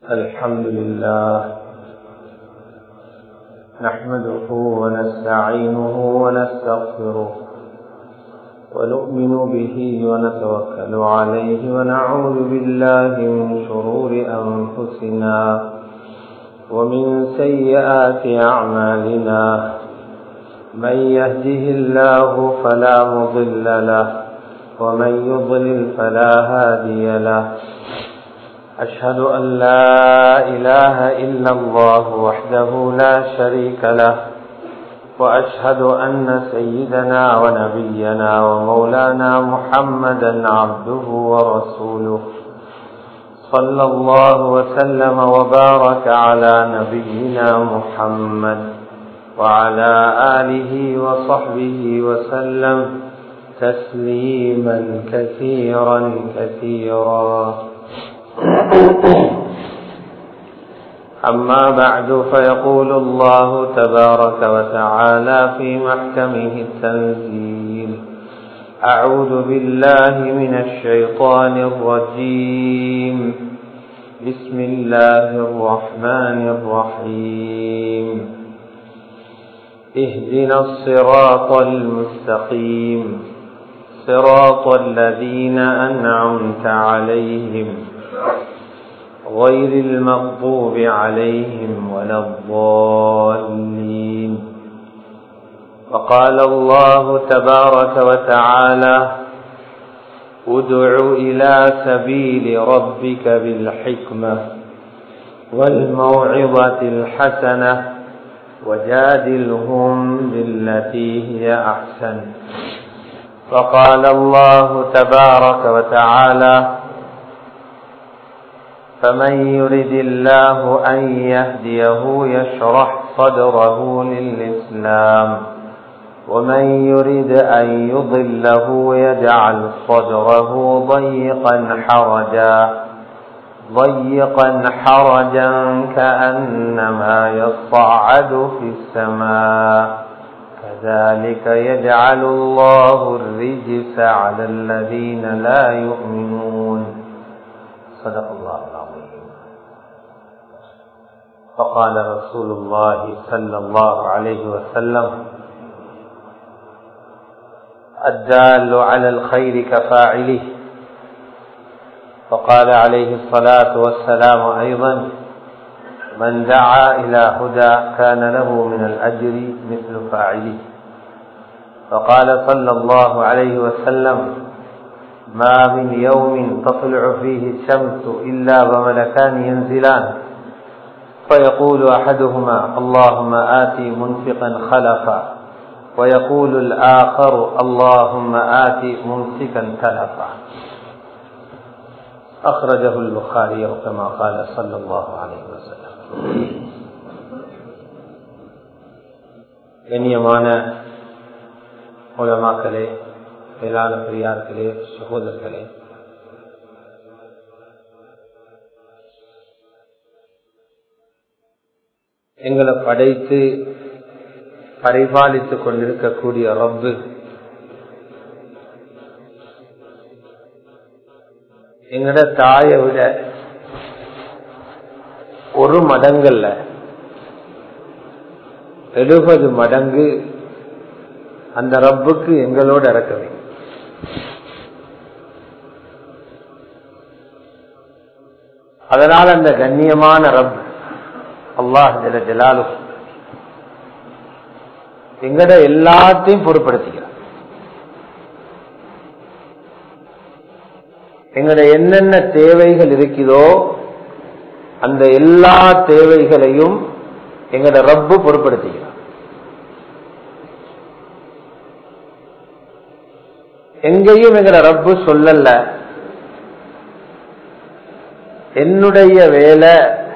الحمد لله نحمده ونستعينه ونستغفره ونؤمن به ونتوكل عليه ونعوذ بالله من شرور أنفسنا ومن سيئات أعمالنا من يهده الله فلا مضل له ومن يضلل فلا هادي له أشهد أن لا إله إلا الله وحده لا شريك له وأشهد أن سيدنا ونبينا ومولانا محمدا عبده ورسوله صلى الله وسلم وبارك على نبينا محمد وعلى آله وصحبه وسلم تسليما كثيرا كثيرا أما بعد فيقول الله تبارك وتعالى في محكمه التنزيل أعوذ بالله من الشيطان الرجيم بسم الله الرحمن الرحيم اهدنا الصراط المستقيم صراط الذين أنعمت عليهم غير المغضوب عليهم ولا الضالين وقال الله تبارك وتعالى ادع إلى سبيل ربك بالحكمة والموعظة الحسنة وجادلهم بالتي هي أحسن وقال الله تبارك وتعالى فمن يرد الله أن يهديه يشرح صدره للإسلام ومن يرد أن يضله يجعل صدره ضيقا حرجا ضيقا حرجا كأنما يصعد في السماء كذلك يجعل الله الرجس على الذين لا يؤمنون صدق الله العظيم فقال رسول الله صلى الله عليه وسلم الدال على الخير كفاعله فقال عليه الصلاة والسلام أيضا من دعا إلى هدى كان له من الأجر مثل فاعله فقال صلى الله عليه وسلم ما من يوم تطلع فيه الشمس إلا وملكان ينزلان فيقول أحدهما اللهم آتي منفقا خلفا ويقول الآخر اللهم آتي ممسكا تلفا أخرجه البخاري كما قال صلى الله عليه وسلم கண்ணியமான உலமாக்களே மேலான பெரியார்களே சகோதரர்களே எங்களை படைத்து பரிபாலித்துக் கொண்டிருக்கக்கூடிய ரப்பு எங்கட தாயை விட ஒரு மடங்கள்ல எழுபது மடங்கு அந்த ரப்புக்கு எங்களோட இறக்கவே அதனால் அந்த கண்ணியமான ரப் அல்லாஹ் ஜல ஜலாலு எங்கட எல்லாத்தையும் பொருட்படுத்திக்கிறார் எங்கட என்னென்ன தேவைகள் இருக்குதோ அந்த எல்லா தேவைகளையும் எங்கட ரப்பு பொருட்படுத்திக்கிறார் எங்கேயும் எங்கட ரப்பு சொல்லல என்னுடைய வேலை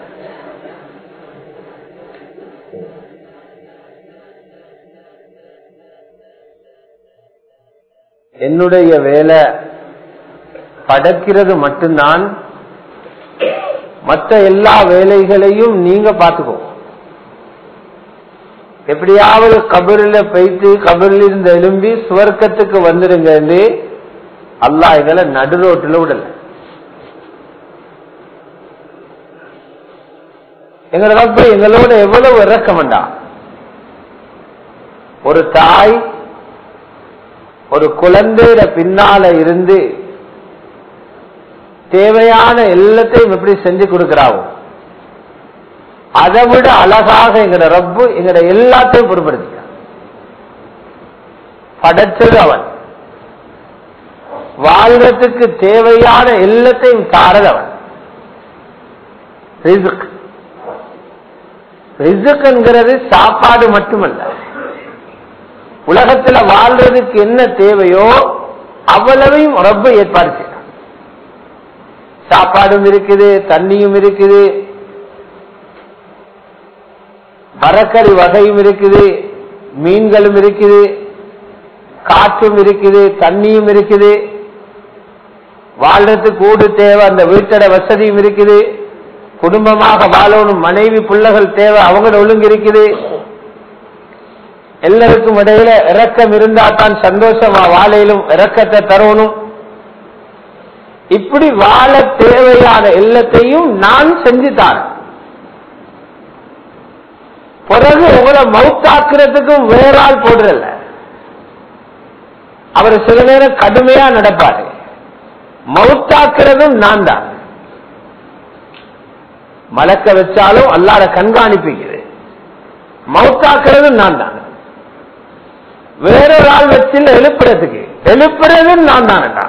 என்னுடைய வேலை படைக்கிறது மட்டும்தான் மற்ற எல்லா வேலைகளையும் நீங்க பார்த்துக்கோ எப்படியாவது கபரில் போயிட்டு கபரில் இருந்து எழும்பி சுவர்க்கத்துக்கு வந்துடுங்க அல்லாஹ் எங்களை நடு ரோட்டில் விடல எங்களோட ரப்ப எங்களோட எவ்வளவு இறக்கமண்டா ஒரு தாய் ஒரு குழந்தையில பின்னால இருந்து தேவையான எல்லாத்தையும் எப்படி செஞ்சு கொடுக்கிறாவோ அதை விட அழகாக எங்கட ரப்பு எங்கட எல்லாத்தையும் பொருட்படுத்திக்க படைச்சது அவன் வாழ்றதுக்கு தேவையான எல்லாத்தையும் தாரது அவன் ரிசுக் ரிசுக் என்கிறது சாப்பாடு மட்டுமல்ல உலகத்துல வாழ்றதுக்கு என்ன தேவையோ அவ்வளவையும் ரப்பு ஏற்பாடு செய்யறான் சாப்பாடும் இருக்குது தண்ணியும் இருக்குது மரக்கறி வகையும் இருக்குது மீன்களும் இருக்குது காற்றும் இருக்குது தண்ணியும் இருக்குது வாழ்றதுக்கு கூடு தேவை அந்த வீட்டோட வசதியும் இருக்குது குடும்பமாக வாழணும் மனைவி பிள்ளைகள் தேவை அவங்களோட ஒழுங்கு இருக்குது எல்லாருக்கும் இடையில இறக்கம் இருந்தா தான் சந்தோஷமா வாழையிலும் இறக்கத்தை தரணும் இப்படி வாழ தேவையான எல்லாத்தையும் நான் செஞ்சு தரேன் பிறகு உங்களை மவுத்தாக்குறதுக்கும் வேற ஆள் போடுறல அவர் சில நேரம் கடுமையா நடப்பாரு மவுத்தாக்குறதும் நான் தான் மலக்க வச்சாலும் அல்லாத கண்காணிப்புகிறது மவுத்தாக்குறதும் நான் தான் வேறொரு ஆள் வச்சு எழுப்புறதுக்கு எழுப்புறதும் நான் தானடா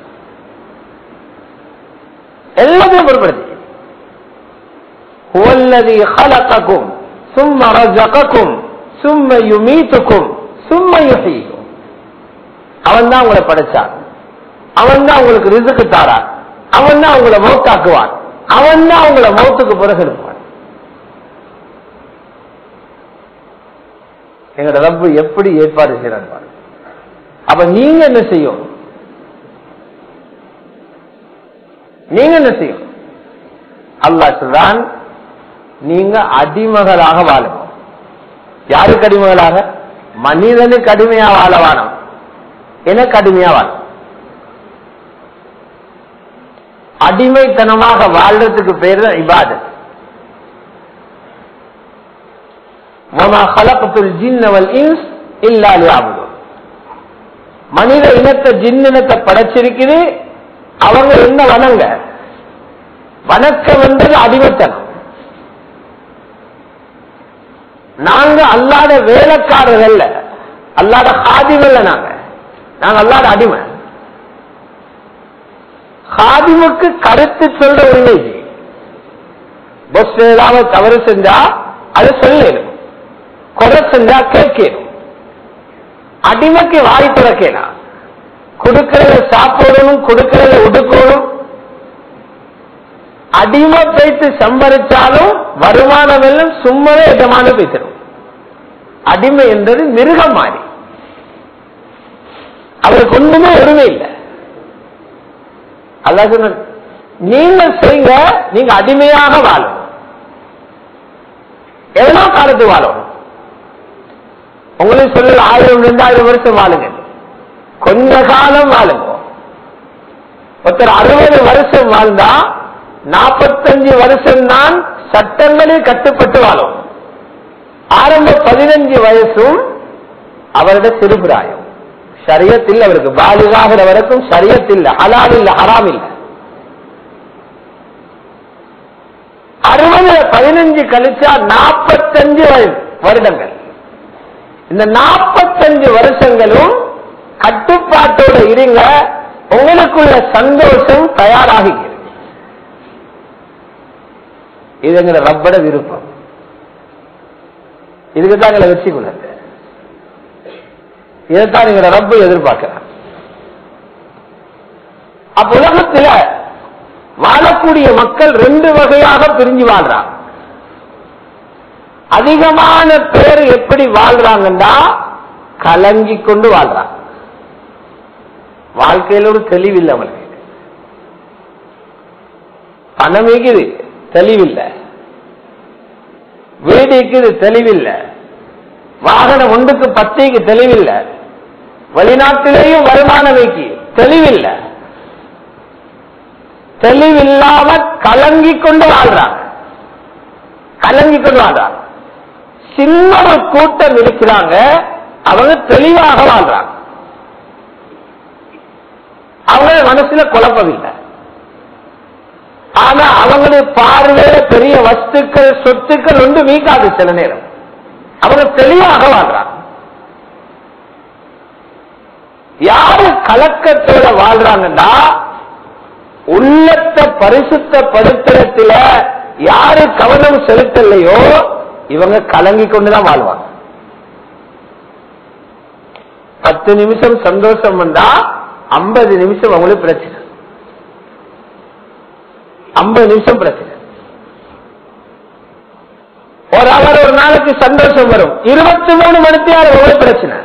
எல்லாத்தையும் பொருட்படுத்தி هُوَالَّذِي خَلَقَكُمْ ثُمَّ رَزَقَكُمْ ثُمَّ يُمِيتُكُمْ ثُمَّ يُحْيِيكُمْ அவன் தான் உங்களை படைச்சான் அவன் தான் உங்களுக்கு ரிசுக்கு தாரான் அவன் தான் உங்களை மௌத்தாக்குவான் அவன் தான் உங்களை மௌத்துக்கு பிறகு இருப்பான் எங்களோட ரப்பு எப்படி ஏற்பாடு செய்யறான் பாருங்க. அப்ப நீங்க என்ன செய்யும் நீங்க என்ன செய்யும் அல்லாஹ் சொல்றான் நீங்க அடிமகளாக வாழும் யாருக்கு அடிமகளாக மனிதனுக்கு அடிமையா வாழ வாழும் எனக்கு அடிமையா வாழும் அடிமைத்தனமாக வாழ்றதுக்கு பேர் தான் இபாதத் وَمَا خَلَقْتُ الْجِنَّ وَالْإِنسَ إِلَّا لِيَعْبُدُونِ மனித இனத்தை ஜின்னினத்தை படைச்சிருக்குது அவங்க என்ன வணங்க வணக்க வந்தது அடிமைத்தனம் நாங்க அல்லாத வேலைக்காரர்கள் அல்ல அல்லாத ஹாதிமல்ல நாங்க நாங்க அல்லாத அடிமை ஹாதிமுக்கு கருத்து சொல்ற உரிமை பஸ் ஏதாவது தவறு செஞ்சா அது சொல்லணும் கொலை செஞ்சா கேட்கணும் அடிமைக்கு வாய் திறக்கலாம் கொடுக்கறத சாப்பிடணும் கொடுக்கறத உடுக்கணும் அடிமை பேத்து சம்பரிச்சாலும் வருமானம் எல்லாம் சும்மாவே இடமான பேசணும் அடிமை என்பது மிருகம் மாறி அவருக்கு ஒண்ணுமே உரிமை இல்லை அல்லாஹ் சொன்னார், நீங்க செய்யுங்க நீங்க அடிமையாக வாழும் எவ்வளவு காலத்து வாழும் உங்களுக்கு சொல்ல ஆயிரம் ரெண்டாயிரம் வருஷம் வாழுங்க கொஞ்ச காலம் வாழுங்க ஒருத்தர் அறுபது வருஷம் வாழ்ந்தா நாற்பத்தஞ்சு வருஷம் தான் சட்டங்களில் கட்டுப்பட்டு வாழும் ஆரம்ப பதினஞ்சு வயசும் அவருடைய சிறுபிராயம் சரியத்தில் அவருக்கு பாலிகாகிற வரைக்கும் சரியத்தில் ஹலால் இல்ல ஹராம் இல்ல அறுபது பதினஞ்சு கழிச்சா நாற்பத்தஞ்சு வருடங்கள் இந்த நாற்பத்தஞ்சு வருஷங்களும் கட்டுப்பாட்டோட இருங்க உங்களுக்குள்ள சந்தோஷம் தயாராகிறது இது எங்களை ரப்பட விருப்பம் இதுக்குதான் எங்களை வச்சு கொள்ளுங்க இதைத்தான் எங்களை ரப்ப எதிர்பார்க்கிறார் அப்ப உலகத்துல வாழக்கூடிய மக்கள் ரெண்டு வகையாக பிரிஞ்சு வாழ்றாங்க அதிகமான பேர் எப்படி வாழ்றாங்கன்னா கலங்கி கொண்டு வாழ்றாங்க வாழ்க்கையில ஒரு தெளிவில்லை அவனுக்கு பணம் இருக்குது தெளிவில்லை வீடு இருக்குது தெளிவில்லை வாகனம் ஒன்றுக்கு பத்தைக்கு தெளிவில்லை வெளிநாட்டிலேயும் வருமானம் வைக்கி தெளிவில்லை தெளிவில்லாம கலங்கி கொண்டு வாழ்றாங்க கலங்கி கொண்டு வாழ்றாங்க சின்ன ஒரு கூட்டம் இருக்கிறாங்க அவங்க தெளிவாக வாழ்றாங்க அவங்க மனசுல குழப்பமில்லை ஆனா அவங்களுடைய பார்வையில பெரிய வஸ்துக்கள் சொத்துக்கள் ஒன்று மீக்காது சில நேரம் அவங்க தெளிவாக வாழ்றாங்க யாரு கலக்கத்தோட வாழ்றாங்கன்னா உள்ளத்தை பரிசுத்தப்படுத்துறதுல யாரு கவனம் செலுத்தலையோ இவங்க கலங்கி கொண்டுதான் வாழ்வாங்க பத்து நிமிஷம் சந்தோஷம் வந்தா ஐம்பது நிமிஷம் அவங்களுக்கு பிரச்சனை ஐம்பது நிமிஷம் பிரச்சனை ஒரு அவர் ஒரு நாளைக்கு சந்தோஷம் வரும் இருபத்தி மூணு மணிக்கு உங்களுக்கு பிரச்சனை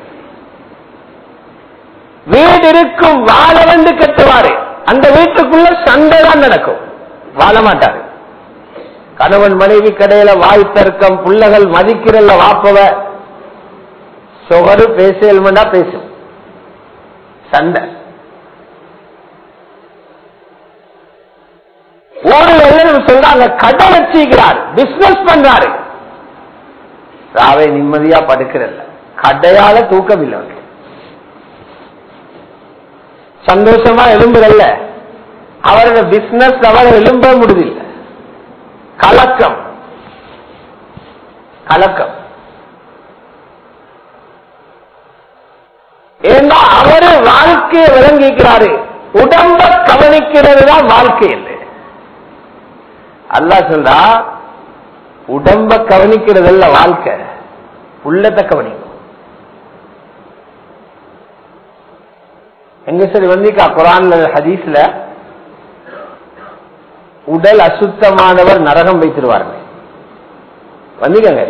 வீடு இருக்கும் வாழ வந்து கட்டுவாரு அந்த வீட்டுக்குள்ள சண்டை தான் நடக்கும் வாழ மாட்டாரு கணவன் மனைவி கடையில வாய் தர்க்கம் புள்ளகள் மதிக்கிறல்ல வாப்பவ சுகரு பேசல்மண்டா பேசும் சண்டை ஒரு எல்லாரும் சொல்றாங்க கடை வச்சுக்கிறார் பிசினஸ் பண்றாரு ராவை நிம்மதியா படுக்கிறல்ல கடையால தூக்கமில்லை அவருக்கு சந்தோஷமா எலும்புறல்ல அவரோட பிசினஸ் அவரை எலும்ப முடியல கலக்கம் கலக்கம் ஏன்னா அவரு வாழ்க்கையை விளங்கிக்கிறாரு உடம்ப கவனிக்கிறது தான் வாழ்க்கை இல்லை அல்லா சொல்றா உடம்ப கவனிக்கிறதல்ல வாழ்க்கை உள்ளத்தை கவனிக்கும் எங்க சரி வந்திக்கா குரான்ல ஹதீஸ்ல உடல் அசுத்தமானவர் நரகம் வைத்திருவார்கள் வந்திக்கங்க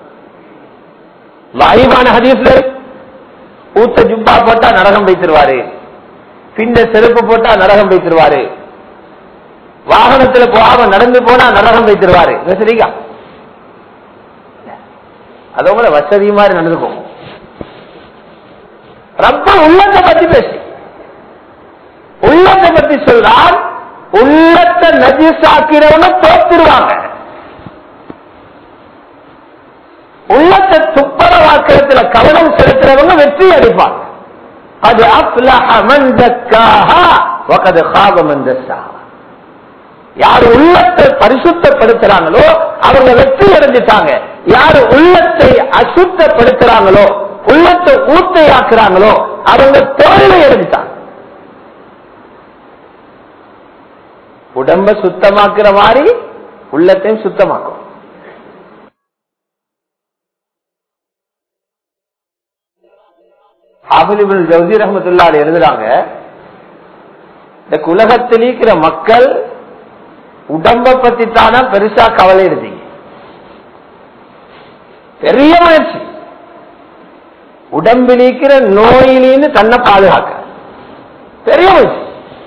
வாயுமான ஹதீஸ்ல ஊத்த ஜுப்பா போட்டா நரகம் வைத்திருவாரு பின்ன செருப்பு போட்டா நரகம் வைத்திருவாரு வாகனத்துல போகாம நடந்து போனா நரகம் வைத்திருவாரு சரிக்கா அதோட வசதி மாதிரி நடந்து போகும் ரொம்ப உள்ளத்தை பத்தி பேசி உள்ளத்தை பத்தி சொல்றால் உள்ளத்தை நஜிசாக்கிறவங்க தோத்துருவாங்க உள்ளத்தை துப்பரவாக்கிறதுல கவனம் செலுத்துறவங்க வெற்றி அடிப்பாங்க அது அப்லஹ மன் தக்காஹா வகது காப மன் தஸ்ஸாஹா யார் உள்ளத்தை பரிசுத்தப்படுத்துறாங்களோ அவங்க வெற்றி அடைஞ்சிட்டாங்க யார் உள்ளத்தை அசுத்தப்படுத்துறாங்களோ உள்ளத்தை ஊத்தையாக்குறாங்களோ அவங்க தோல்வி அடைஞ்சிட்டாங்க உடம்ப சுத்தமாக்குற மாதிரி உள்ளத்தையும் சுத்தமாக்கும் ஆபிலிபின் ஜவுதி ரஹமத்துல்லாடு எழுதுறாங்க இந்த உலகத்தில் இருக்கிற மக்கள் உடம்ப பத்தி தானே பெருசா கவலை எடுத்தீங்க பெரிய முயற்சி உடம்பில் இருக்கிற நோயிலிருந்து தன்னை பாதுகாக்க பெரிய முயற்சி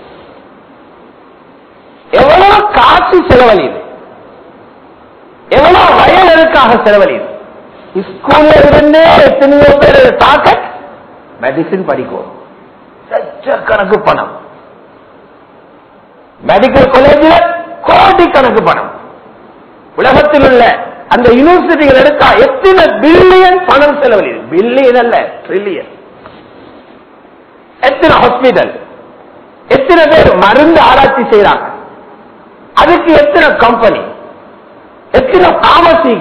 எவ்வளவு காசு செலவழியுது எவ்வளவு வயலுக்காக செலவழியுது ஸ்கூல்ல இருந்தே எத்தனையோ பேர் தாக்க மெடிசின் படிக்கும் லட்சக்கணக்கு பணம் மெடிக்கல் காலேஜில் கோடிக்கணக்கு பணம் உலகத்தில் உள்ள அந்த யூனிவர்சிட்டிகள் எடுத்தா எத்தனை பில்லியன் பணம் செலவழிது பில்லியன் அல்ல ட்ரில்லியன் எத்தனை ஹாஸ்பிட்டல் எத்தனை பேர் மருந்து ஆராய்ச்சி செய்யறாங்க அதுக்கு எத்தனை கம்பெனி எத்தனை பாமசி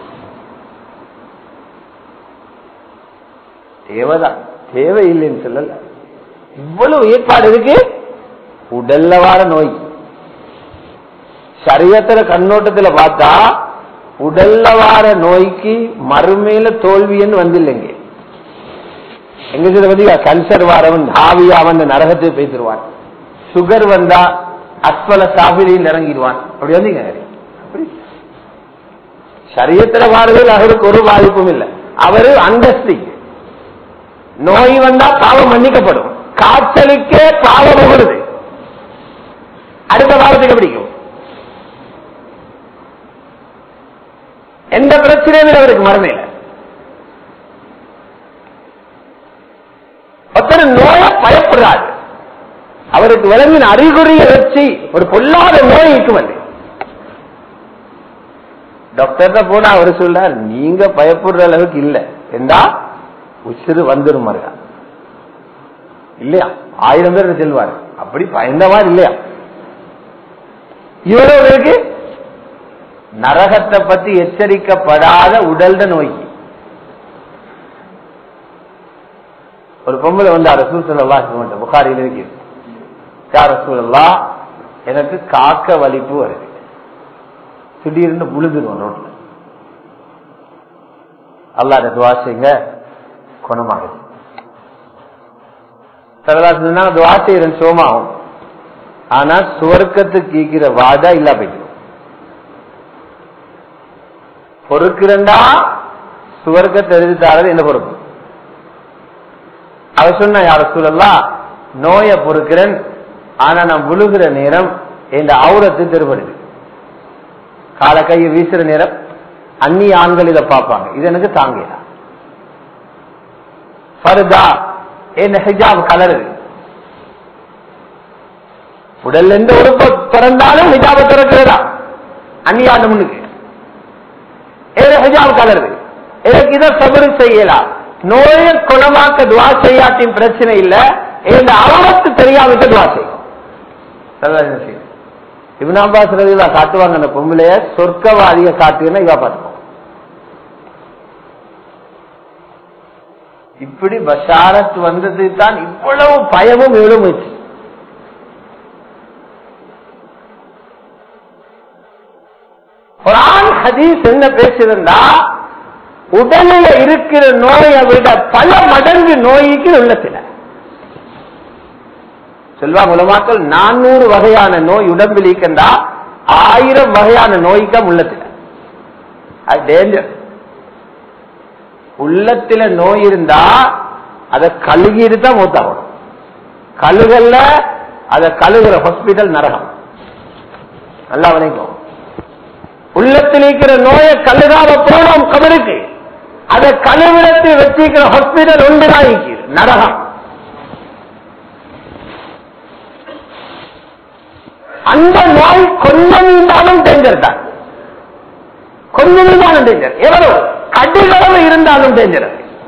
தேவைதான் தேவையில்லைன்னு சொல்லல இவ்வளவு ஏற்பாடு இருக்கு உடல்ல வார நோய் சரியத்துல கண்ணோட்டத்துல பார்த்தா உடல்ல வார நோய்க்கு மறுமையில தோல்வின்னு வந்தில்லைங்க எங்க சில பத்தி கல்சர் வாரவன் ஆவியா வந்து நரகத்துக்கு பேசிடுவான் சுகர் வந்தா அஸ்வல சாபிலியில் இறங்கிடுவான் அப்படி வந்தீங்க அப்படி சரியத்துல வாரதில் அவருக்கு ஒரு பாதிப்பும் இல்லை அவரு அந்தஸ்தி நோய் வந்தா பாவம் மன்னிக்கப்படும் காய்ச்சலுக்கே பாவம் முகருது அடுத்த பாவத்துக்கு பிடிக்கும் எந்த பிரச்சனையும் இல்லை அவருக்கு மறுமையில ஒருத்தர் நோய பயப்படுறாரு அவருக்கு விளங்கின அறிகுறியை வச்சு ஒரு பொல்லாத நோய் வந்து டாக்டர்கிட்ட போனா அவர் சொல்றார் நீங்க பயப்படுற அளவுக்கு இல்ல என்றா உசிறு வந்துரும் மருகா இல்லையா ஆயிரம் பேர் செல்வார் அப்படி பயந்த மாதிரி இல்லையா இவ்வளவு நரகத்தை பத்தி எச்சரிக்கப்படாத உடல்ட நோய் ஒரு பொம்பளை வந்து அரசூல் சொல்லலா புகாரியில் இருக்கு ரசூலல்லா எனக்கு காக்க வலிப்பு வருது திடீர்னு விழுந்துருவோம் ரோட்ல அல்லாத துவா செய்யுங்க குணமாகுது சரதாசன் துவா செய்யறேன் சோமாகும் ஆனா சுவர்க்கத்துக்கு கீக்கிற வாதா இல்ல போயிடும் பொறுக்கிறண்டா சுவர்க்கத்தை எழுதி தாரது என்ன பொறுப்பு அவ சொன்ன யார சூழல்லாம் நோயை பொறுக்கிறேன் ஆனா நான் விழுகிற நேரம் என் அவுரத்து தெருபடுது கால கையை வீசுற நேரம் அந்நிய ஆண்கள் இதை பார்ப்பாங்க இது எனக்கு தாங்கல ஃபர்தா என்ன ஹிஜாப் கலருது உடல் எந்த உறுப்பை திறந்தாலும் ஹிஜாப திறக்கிறதா அந்நியாண்ட முன்னுக்கு ஏதோ ஹிஜாப் கலருது எனக்கு இதை சபரு செய்யலாம் நோயை குணமாக்க துவா செய்யாட்டின் பிரச்சனை இல்ல இந்த அவரத்து தெரியாமட்டு துவா செய்யும் இவனாபாஸ் ரவிலா காட்டுவாங்க அந்த பொம்பளைய சொர்க்கவாதிய காட்டுன்னா இவா பார்த்துக்கோ இப்படி பஷாரத் வந்தது தான் இவ்வளவு பயமும் இவ்வளவு முயற்சி குரான் ஹதீஸ் என்ன பேசியிருந்தா உடலில் இருக்கிற நோயை விட பல மடங்கு நோய்க்கு உள்ளத்துல செல்வா மூலமாக்கள் நானூறு வகையான நோய் உடம்பில் இருக்கின்றா ஆயிரம் வகையான நோய்க்கா உள்ளத்துல அது டேஞ்சர் உள்ளத்துல நோய் இருந்தா அதை கழுகிட்டு தான் மூத்தாகணும் கழுகல்ல அதை கழுகுற ஹாஸ்பிட்டல் நரகம் நல்லா வணக்கம் உள்ளத்தில் இருக்கிற நோயை கழுகாம போனோம் கபருக்கு அதை கழுவிடத்தை வச்சிருக்கிற ஹாஸ்பிட்டல் ஒன்றுதான் இருக்கிறது நரகம் அந்த நோய் கொஞ்சம் இருந்தாலும் டேஞ்சர் தான் கொஞ்சம் இருந்தாலும் டேஞ்சர் எவ்வளவு கடுகளவு இருந்தாலும் டேஞ்சர்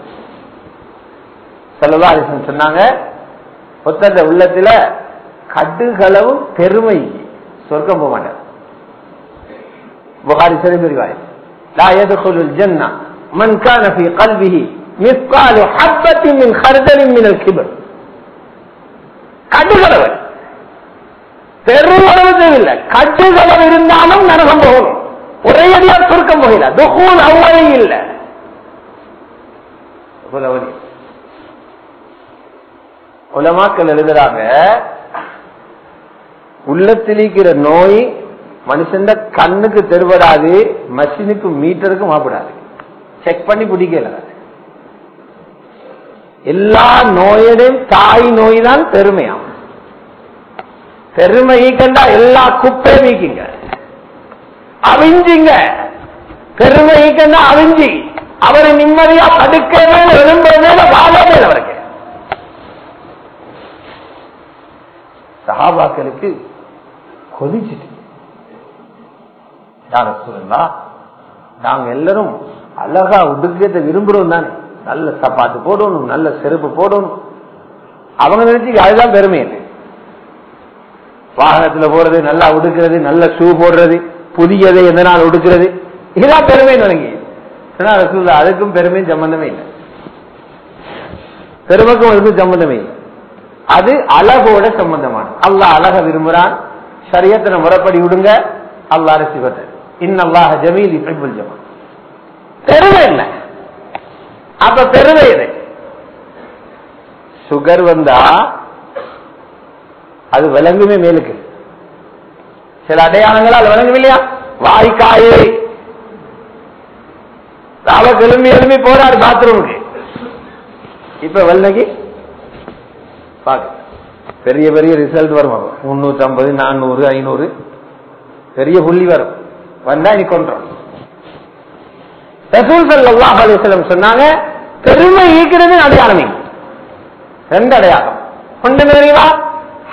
சொல்லலா சொன்னாங்க புத்தக உள்ளத்துல கடுகளவு பெருமை சொர்க்கம் போக மாட்டார் புகாரி சிறைபிரிவாய் لا يدخل الجنة من كان في قلبه مثقال حبة من خردل من الكبر கடுகளவு பெருமளவு தேவையில்லை கட்டுகளவு இருந்தாலும் நரகம் போகணும் ஒரே அடியா சுருக்கம் போகல துகூல் அவ்வளவு இல்லை உலமாக்கள் எழுதுறாங்க உள்ளத்தில் இருக்கிற நோய் மனுஷன் கண்ணுக்கு தெருவடாது மஷினுக்கு மீட்டருக்கு மாப்பிடாது செக் பண்ணி பிடிக்கல எல்லா நோயடையும் தாய் நோய் தான் பெருமையாம் பெருமை ஈக்கண்டா எல்லா குப்பையும் ஈக்குங்க அவிஞ்சிங்க பெருமை ஈக்கண்டா அவிஞ்சி அவரை நிம்மதியா படுக்க மேல எழும்ப மேல வாழ மேல அவருக்கு சகாபாக்களுக்கு கொதிச்சுட்டு யார சொல்லா நாங்க எல்லாரும் அழகா உடுக்கத்தை விரும்புறோம் தானே நல்ல சப்பாத்து போடணும் நல்ல செருப்பு போடணும் அவங்க நினைச்சு அதுதான் பெருமை இல்லை வாகனத்துல போறது நல்லா உடுக்கிறது நல்ல ஷூ போடுறது புதியதை எந்த நாள் உடுக்கிறது இதுதான் பெருமை தொடங்கி அதுக்கும் பெருமையும் சம்பந்தமே இல்லை பெருமைக்கும் அதுக்கும் சம்பந்தமே இல்லை அது அழகோட சம்பந்தமான அல்லா அழக விரும்புறான் சரியத்தனை முறைப்படி விடுங்க அல்லா ரசிபத்தை இன்னல்லாஹ ஜமீல் இப்பிள் ஜமா பெருமை இல்லை அப்ப பெருமை இது சுகர் வந்தா அது விளங்குமே மேலுக்கு சில அடையாளங்கள் அது விளங்கும் இல்லையா வாய்க்காயே அவ கிளம்பி எழும்பி போறாரு பாத்ரூமுக்கு இப்ப வெள்ளகி பாக்க பெரிய பெரிய ரிசல்ட் வரும் முன்னூத்தி ஐம்பது நானூறு ஐநூறு பெரிய புள்ளி வரும் வந்தா நீ கொன்றோம் ரசூல் சல்லாஹ் அலிஸ்லம் சொன்னாங்க பெருமை ஈக்கிறது அடையாளமே ரெண்டு அடையாளம் கொண்டு தெரியுமா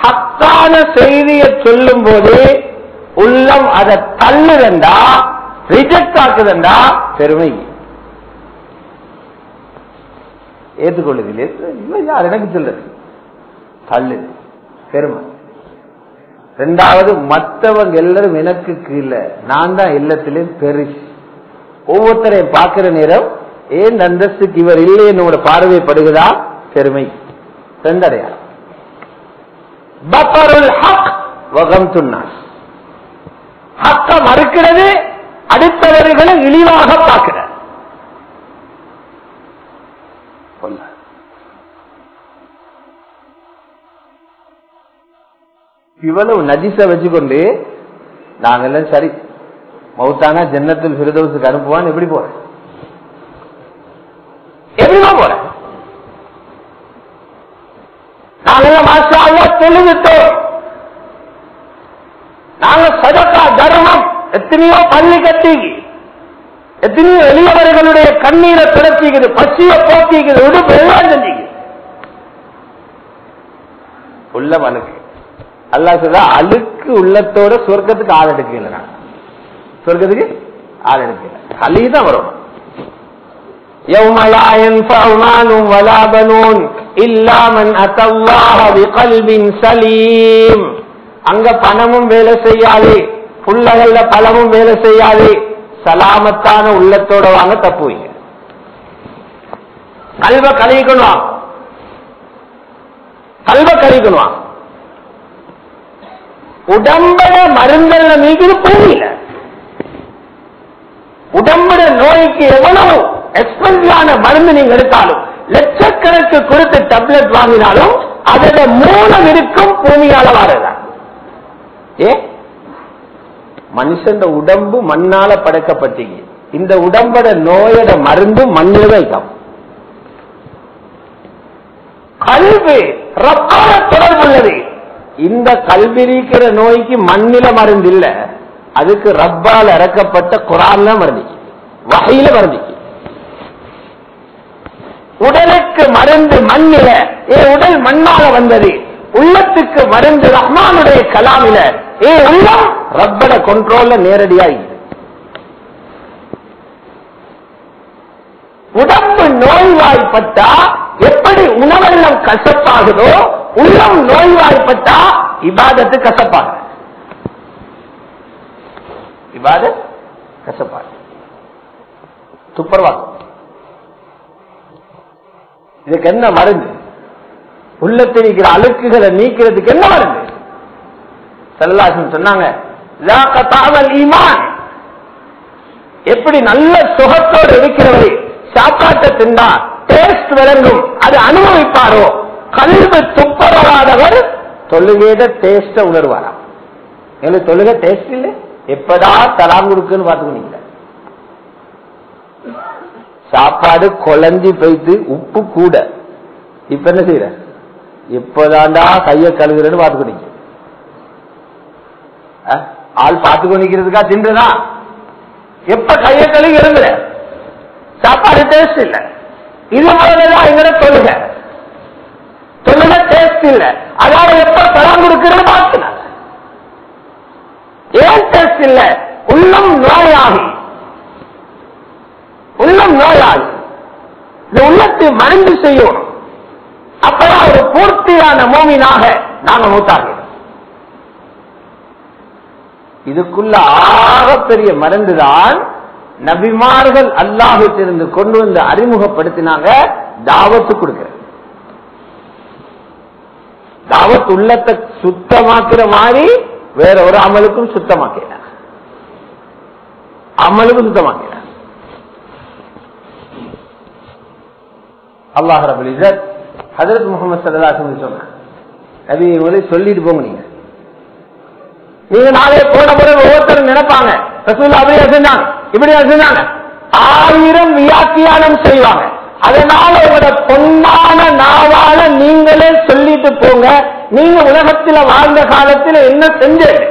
ஹக்கான செய்தியை சொல்லும் போது உள்ளம் அதை தள்ளுதண்டா ரிஜெக்ட் ஆக்குதுண்டா பெருமை ஏத்துக்கொள்ளுது இல்ல யார் எனக்கு சொல்லுது தள்ளுது பெருமை ரெண்டாவது மற்றவங்க எல்லாரும் எனக்கு கீழே நான் தான் எல்லாத்திலையும் பெருசு ஒவ்வொருத்தரையும் பார்க்கிற நேரம் ஏன் அந்தஸ்துக்கு இவர் இல்லை என்னோட பார்வைப்படுகிறதா பெருமை ரெண்டடையாளம் பப்பருல் ஹக் வகம் துன்னாஸ் ஹக்க மறுக்கிறது அடுத்தவர்களை இழிவாக பார்க்கிறார் இவ்வளவு நஜிச வச்சுக்கொண்டு நாங்கெல்லாம் சரி மௌத்தானா ஜன்னத்தில் பிரதோசுக்கு அனுப்புவான் எப்படி போறேன் எப்படிமா போறேன் நாங்கெல்லாம் மாசாவா தெளிவிட்டோம் நாங்க சதக்கா தர்மம் எத்தனையோ பள்ளி கட்டி எத்தனையோ எளியவர்களுடைய கண்ணீரை திரட்டிக்குது பசிய போக்கிக்குது உடுப்பு எல்லாம் செஞ்சுக்குது உள்ள மனுக்கு அல்லா சொல்ற அழுக்கு உள்ளத்தோட சொர்க்கத்துக்கு ஆள் எடுக்கல நான் சொர்க்கத்துக்கு ஆள் எடுக்கல அழி தான் வரும் يوم لا ينفع مال ولا بنون إلا من أتى الله بقلب سليم அங்க பணமும் வேலை செய்யாது புள்ளகள்ல பழமும் வேலை செய்யாது சலாமத்தான உள்ளத்தோட வாங்க தப்புவீங்க கல்வ கழிக்கணும் கல்வ கழிக்கணும் உடம்பட மருந்தல்ல மீது பூமியில உடம்புட நோய்க்கு எவ்வளவு எக்ஸ்பென்சிவான மருந்து நீங்க எடுத்தாலும் லட்சக்கணக்கு கொடுத்து டப்லெட் வாங்கினாலும் அதோட மூலம் இருக்கும் பூமியால வரதான் ஏ மனுஷன் உடம்பு மண்ணால படைக்கப்பட்டீங்க இந்த உடம்போட நோயோட மருந்து மண்ணில் வைக்கும் கல்வி ரப்பான தொடர்புள்ளது இந்த கல்வி இருக்கிற நோய்க்கு மண்ணில மருந்து இல்ல அதுக்கு ரப்பால் இறக்கப்பட்ட குரான்ல மருந்துக்கு வகையில மருந்துக்கு உடலுக்கு மருந்து மண்ணில ஏ உடல் மண்ணால வந்தது உள்ளத்துக்கு மருந்து ரஹ்மானுடைய கலாமில ஏ உள்ளம் ரப்பட கொண்ட்ரோல்ல நேரடியா உடம்பு நோய்வாய்ப்பட்டா எப்படி உணவெல்லாம் கசப்பாகுதோ உள்ளம் நோய்வாய்ப்பட்டா இபாதத்து கசப்பாக இபாதத் கசப்பாக துப்பரவாகும் இதுக்கு என்ன மருந்து உள்ளத்தில் இருக்கிற அழுக்குகளை நீக்கிறதுக்கு என்ன மருந்து செல்லாசன் சொன்னாங்க ஈமான் எப்படி நல்ல சுகத்தோடு இருக்கிறவரை சாப்பாட்டை தின்றா டேஸ்ட் விளங்கும் அது அனுபவிப்பாரோ கல்வி துப்பரவாதவர் தொழுகையிட டேஸ்ட உணர்வாராம் எங்களுக்கு தொழுகை டேஸ்ட் இல்லை எப்படா தலாம் கொடுக்குன்னு பாத்துக்கணும் சாப்பாடு குழஞ்சி போயிட்டு உப்பு கூட இப்ப என்ன செய்யற இப்பதாண்டா கைய கழுகுறன்னு பாத்துக்கணும் ஆள் பார்த்து கொண்டிருக்கிறதுக்கா தின்றதா எப்ப கைய கழுவி இருந்துற சாப்பாடு டேஸ்ட் இல்ல இது மாதிரிதான் எங்கிற தொழுக தொழுக டேஸ்ட் இல்ல அதாவது எப்ப பலம் கொடுக்கிறது பார்க்கிறாங்க ஏன் டேஸ்ட் இல்ல உள்ளம் நோயாகி உள்ளம் நோயாகி இந்த உள்ளத்தை மறைந்து செய்யணும் அப்பதான் ஒரு பூர்த்தியான மோமினாக நாங்க மூத்தாகிறோம் இதுக்குள்ள ஆகப்பெரிய மருந்துதான் நபிமார்கள் அல்லாஹிட்டிருந்து கொண்டு வந்து அறிமுகப்படுத்தினாங்க தாவத்து கொடுக்கிற தாவத் உள்ளத்தை சுத்தமாக்குற மாதிரி வேற ஒரு அமலுக்கும் சுத்தமாக்கிறார் அமலுக்கும் சுத்தமாக்கிறார் அல்லாஹ் ரபுல் இசத் ஹதரத் முகமது சல்லாசன் சொன்னாங்க நபி இவங்களை சொல்லிட்டு போங்க நீங்க நீங்க நாளே போன பிறகு ஒவ்வொருத்தரும் நினைப்பாங்க ரசூல் அப்படியா செஞ்சாங்க இப்படியா செஞ்சாங்க ஆயிரம் வியாக்கியானம் செய்வாங்க அதனால உங்களோட பொன்னான நாவால நீங்களே சொல்லிட்டு போங்க நீங்க உலகத்துல வாழ்ந்த காலத்துல என்ன செஞ்சீங்க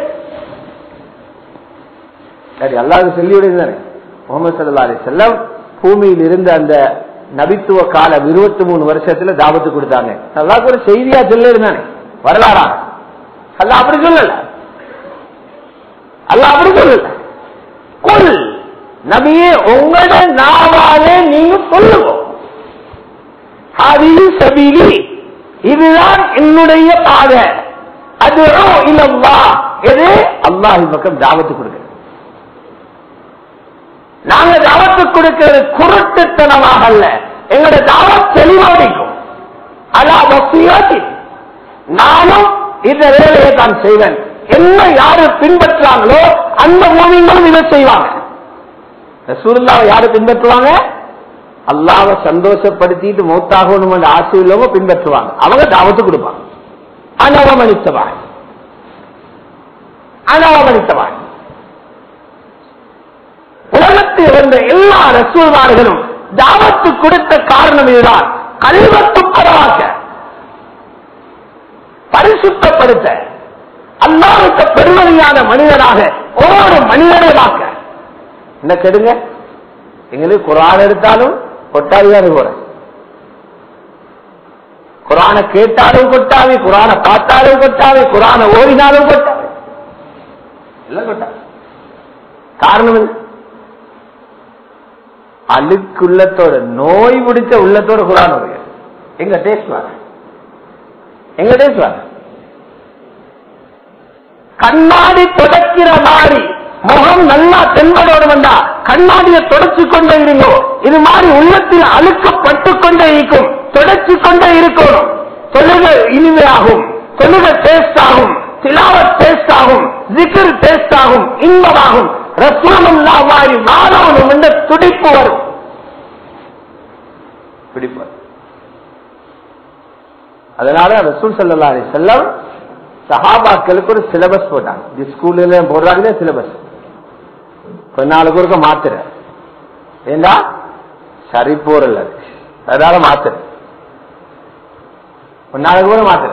சரி அல்லாஹ் சொல்லி விடுதானே முகமது சல்லா அலி செல்லம் பூமியில் இருந்த அந்த நபித்துவ காலம் இருபத்தி மூணு வருஷத்துல தாபத்து கொடுத்தாங்க அல்லாஹ் ஒரு செய்தியா சொல்ல இருந்தானே வரலாறா அல்ல அப்படி சொல்லல அல்ல அப்படி சொல்லல குல் நபியே உங்களோட நாவாலே நீங்க சொல்லுங்க ஹாதிஹி சபீலி இதுதான் என்னுடைய பாதை அது இல்லவா எது அல்லாஹ் பக்கம் தாவத்து கொடுக்க நாங்க தாவத்து கொடுக்கிறது குருட்டுத்தனமாக அல்ல எங்களோட தாவத் தெளிவாடிக்கும் அல்லா பக்தியாட்டி நானும் இந்த வேலையை தான் செய்வேன் என்ன யாரு பின்பற்றாங்களோ அந்த மூவிங்களும் இதை செய்வாங்க ரசூலுல்லாவை யாரு பின்பற்றுவாங்க அல்லாவை சந்தோஷப்படுத்திட்டு மௌத்தாகணும் ஆசை உள்ளவங்க பின்பற்றுவாங்க அவங்க தாவத்து கொடுப்பாங்க அனவமனித்தவாய் அனவமனித்தவாய் உலகத்தில் இருந்த எல்லா ரசூல்மார்களும் தாவத்து கொடுத்த காரணம் இதுதான் கல்வத்துப்படவாக்க பரிசுத்தப்படுத்த அல்லாவுக்கு பெருமதியான மனிதனாக ஒவ்வொரு மனிதனைவாக்க என்ன கெடுங்க எங்களுக்கு குரான் எடுத்தாலும் கொட்டாவிதான் போறேன் குரான கேட்டாலும் கொட்டாவி குரான பார்த்தாலும் கொட்டாவி குரான ஓடினாலும் கொட்டாவி எல்லாம் கொட்டாவி காரணம் என்ன அழுக்கு உள்ளத்தோட நோய் பிடிச்ச உள்ளத்தோட குரான் வருங்க எங்க டேஸ்ட் வாங்க எங்க டேஸ்ட் வாங்க கண்ணாடி தொடக்கிற மாதிரி முகம் நல்லா தென்படோடு வந்தா கண்ணாடியை தொடச்சு கொண்டே இருங்கோ இது மாதிரி உள்ளத்தில் அழுக்கப்பட்டு கொண்டே இருக்கும் தொடச்சு கொண்டே இருக்கணும் தொழுக இனிமையாகும் தொழுக டேஸ்ட் ஆகும் திலாவத் டேஸ்ட் ஆகும் ஜிகர் டேஸ்ட் ஆகும் இன்பமாகும் ரசூலுல்லா மாதிரி மாணவனும் என்ற துடிப்பு வரும் பிடிப்பு அதனால ரசூல் சல்லா அலி செல்லம் சஹாபாக்களுக்கு ஒரு சிலபஸ் போட்டாங்க இது ஸ்கூல்ல போடுறாங்களே சிலபஸ் கொஞ்ச நாளுக்கு ஒருக்க மாத்துற ஏண்டா சரி போறல அதனால மாத்துற கொஞ்ச நாளுக்கு கூட மாத்துற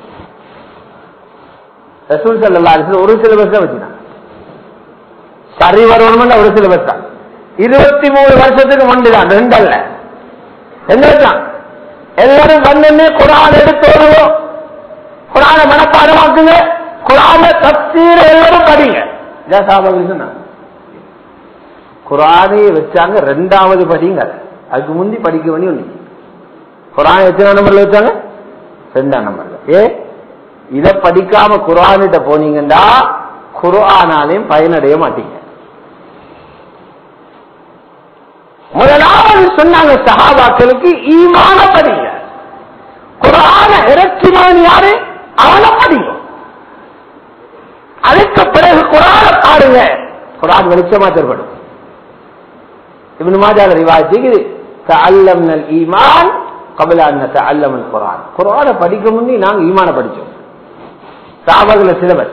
ரசூல் சல்லா அலி ஒரு சிலபஸ் தான் வச்சுனாங்க சரி வரணும்னு ஒரு சிலபஸ் தான் இருபத்தி மூணு வருஷத்துக்கு முன்பு தான் ரெண்டு அல்ல என்ன வச்சான் எல்லாரும் வந்து குரான் எடுத்து வருவோம் குரான மனப்பாடமாக்குங்க குரான தப்சீர எல்லாரும் படிங்க இதான் சாபாக்கள் சொன்னாங்க குரானையை வச்சாங்க ரெண்டாவது படிங்க அதுக்கு முந்தி படிக்க வேண்டிய ஒண்ணு குரான் எத்தனை நம்பர்ல வச்சாங்க ரெண்டாம் நம்பர்ல ஏ இத படிக்காம குரானிட்ட போனீங்கன்னா குரானாலையும் பயனடைய மாட்டீங்க முதலாவது சொன்னாங்க சஹாபாக்களுக்கு ஈமான படிங்க குரான இறக்கினவன் யாரு அவனை படிங்க அதுக்கு பிறகு குரான பாருங்க குரான் வெளிச்சமா தென்படும் இவனு மாதிரி ரிவாஜிக்கு தஅல்லம்னல் ஈமான் கபல அன்ன தஅல்லமல் குரான் குரான படிக்க முன்னே நாங்க ஈமான படிச்சோம் சாபகல சிலபஸ்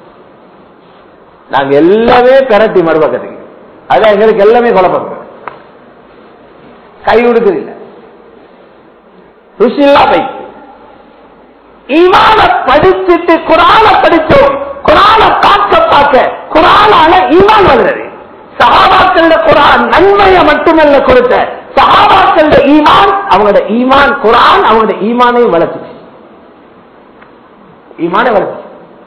நாங்க எல்லாமே பெரட்டி மறுபக்கத்துக்கு அதான் எங்களுக்கு எல்லாமே குழப்பம் கை கொடுக்குறதில்ல ருஷில்லா பை ஈமான படிச்சுட்டு குரான படிச்சோம் குரான பார்க்க பார்க்க குரானால ஈமான் வருகிறது சகாபாக்கள குரான் நன்மையை மட்டுமல்ல கொடுத்த சகாபாக்கள ஈமான் அவங்களோட ஈமான் குரான் அவங்களோட ஈமானையும் வளர்த்துச்சு ஈமான வளர்த்து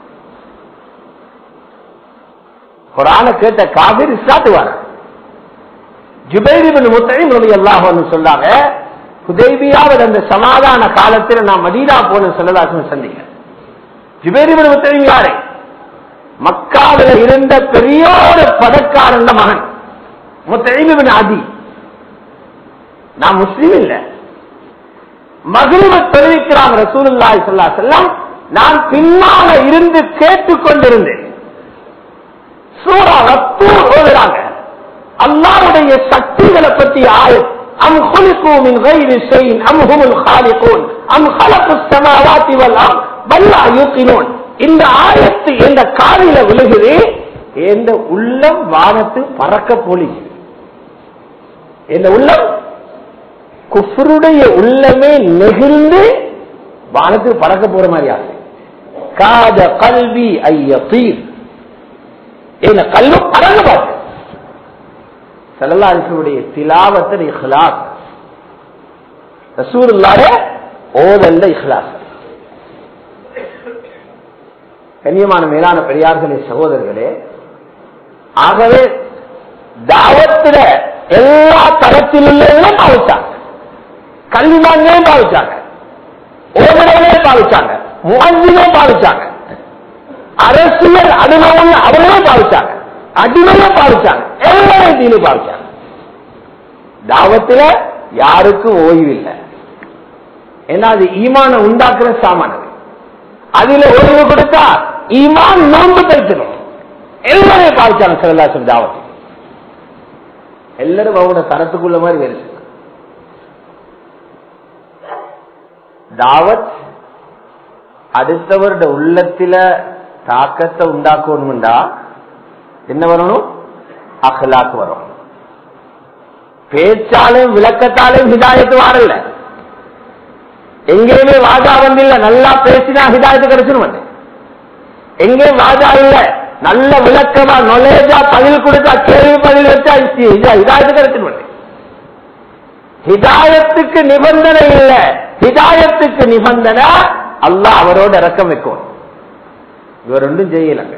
குரான கேட்ட காவிரி இஸ்லாத்து வர ஜுபைரிபின் முத்தையும் ரவி அல்லாஹ் சொன்னாங்க ஹுதைபியாவில் அந்த சமாதான காலத்தில் நான் மதீனா போன சொல்லலாசன் சந்திக்க ஜுபைரிபின் முத்தையும் யாரு மக்காவில் இருந்த பெரிய ஒரு பதக்காரன் மகன் முத்தைமின் ஆதி நான் முஸ்லீம் இல்ல மகிழ்வ தெரிவிக்கிறாங்க ரசூலுல்லாய் சொல்லா செல்லம் நான் பின்னால இருந்து கேட்டுக்கொண்டிருந்தேன் சூரா ரத்தூர் ஓதுறாங்க அல்லாவுடைய சக்திகளை பற்றி ஆயம் அம் خلقوا من غير شيء أم هم الخالقون أم خلقوا السماوات والأرض بل لا يوقنون இந்த ஆயத்து எந்த காலில விழுகுது எந்த உள்ளம் வானத்து பறக்க போலிச்சு எந்த உள்ளம் குஃபருடைய உள்ளமே நெகிழ்ந்து வானத்துக்கு பறக்க போற மாதிரி ஆகுது காத கல்வி ஐயீர் என்ன கல்வம் பறங்க பார்த்து சல்லாஹுடைய திலாவத்தன் இஹ்லாஸ் ரசூருல்லாத ஓதல்ல இஹ்லாஸ் கண்ணியமான மேலான பெரியார்களே சகோதரர்களே ஆகவே தாவத்து தாவத்தில எல்லா தரத்தில் உள்ளவங்களும் பாவிச்சாங்க கல்விமான்களையும் பாவிச்சாங்க ஓமனைகளையும் பாவிச்சாங்க முகஞ்சிலையும் பாவிச்சாங்க அரசியல் அனுபவம் அவர்களையும் பாவிச்சாங்க அடிமையும் பாவிச்சாங்க எல்லாரும் தீனி பாவிச்சாங்க தாவத்துல யாருக்கும் ஓய்வு இல்லை ஏன்னா அது ஈமான உண்டாக்குற சாமானது அதுல ஓய்வு கொடுத்தா ஈமான் நோன்பு தைக்கணும் எல்லாரையும் பாவிச்சாங்க சிவலாசம் தாவத்தில் எல்லாரும் அவங்களோட தரத்துக்குள்ள மாதிரி வேலை செய்யணும் தாவத் அடுத்தவருடைய உள்ளத்தில தாக்கத்தை உண்டாக்கணும்டா என்ன வரணும் அகலாக்கு வரும் பேச்சாலையும் விளக்கத்தாலையும் ஹிதாயத்து வாரல்ல எங்கேயுமே வாஜா வந்தில்ல நல்லா பேசினா ஹிதாயத்து கிடைச்சிடும் எங்கேயும் வாஜா இல்ல நல்ல விளக்கமா நொலேஜா பதில் கொடுத்தா கேள்வி பதில் வச்சா ஹிதாயத்து கிடைச்சிடும் ஹிதாயத்துக்கு நிபந்தனை இல்ல ஹிதாயத்துக்கு நிபந்தனை அல்லாஹ் அவரோட இறக்கம் வைக்கும் இவர் ஒன்றும் செய்யலங்க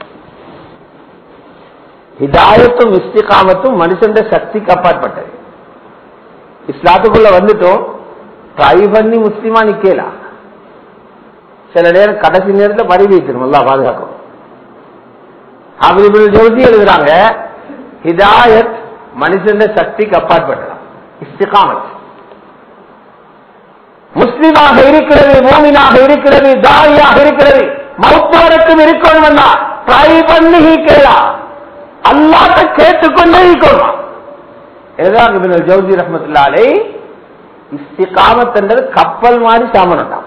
ஹிதாயத்தும் இஸ்திகாமத்தும் மனுஷன் சக்திக்கு அப்பாற்பட்டது இஸ்லாத்துக்குள்ள வந்துட்டோம் ட்ரை பண்ணி முஸ்லிமா நிக்கலாம் சில நேரம் கடைசி நேரத்தில் பறி வைக்கணும் நல்லா பாதுகாக்கும் அப்படி ஜோதி எழுதுறாங்க ஹிதாயத் மனுஷன் சக்திக்கு அப்பாற்பட்டலாம் இஸ்திகாமத் முஸ்லிமாக இருக்கிறது மூமினாக இருக்கிறது தாயாக இருக்கிறது மௌத்தவருக்கும் இருக்கணும் ட்ரை பண்ணி கேளா அல்லாட்ட கேட்டுக்கொண்டே இருக்கணும் இதுதான் ஜோதி ரஹமத்துல்லாலே இஸ்திகாமத் என்றது கப்பல் மாதிரி சாமனம்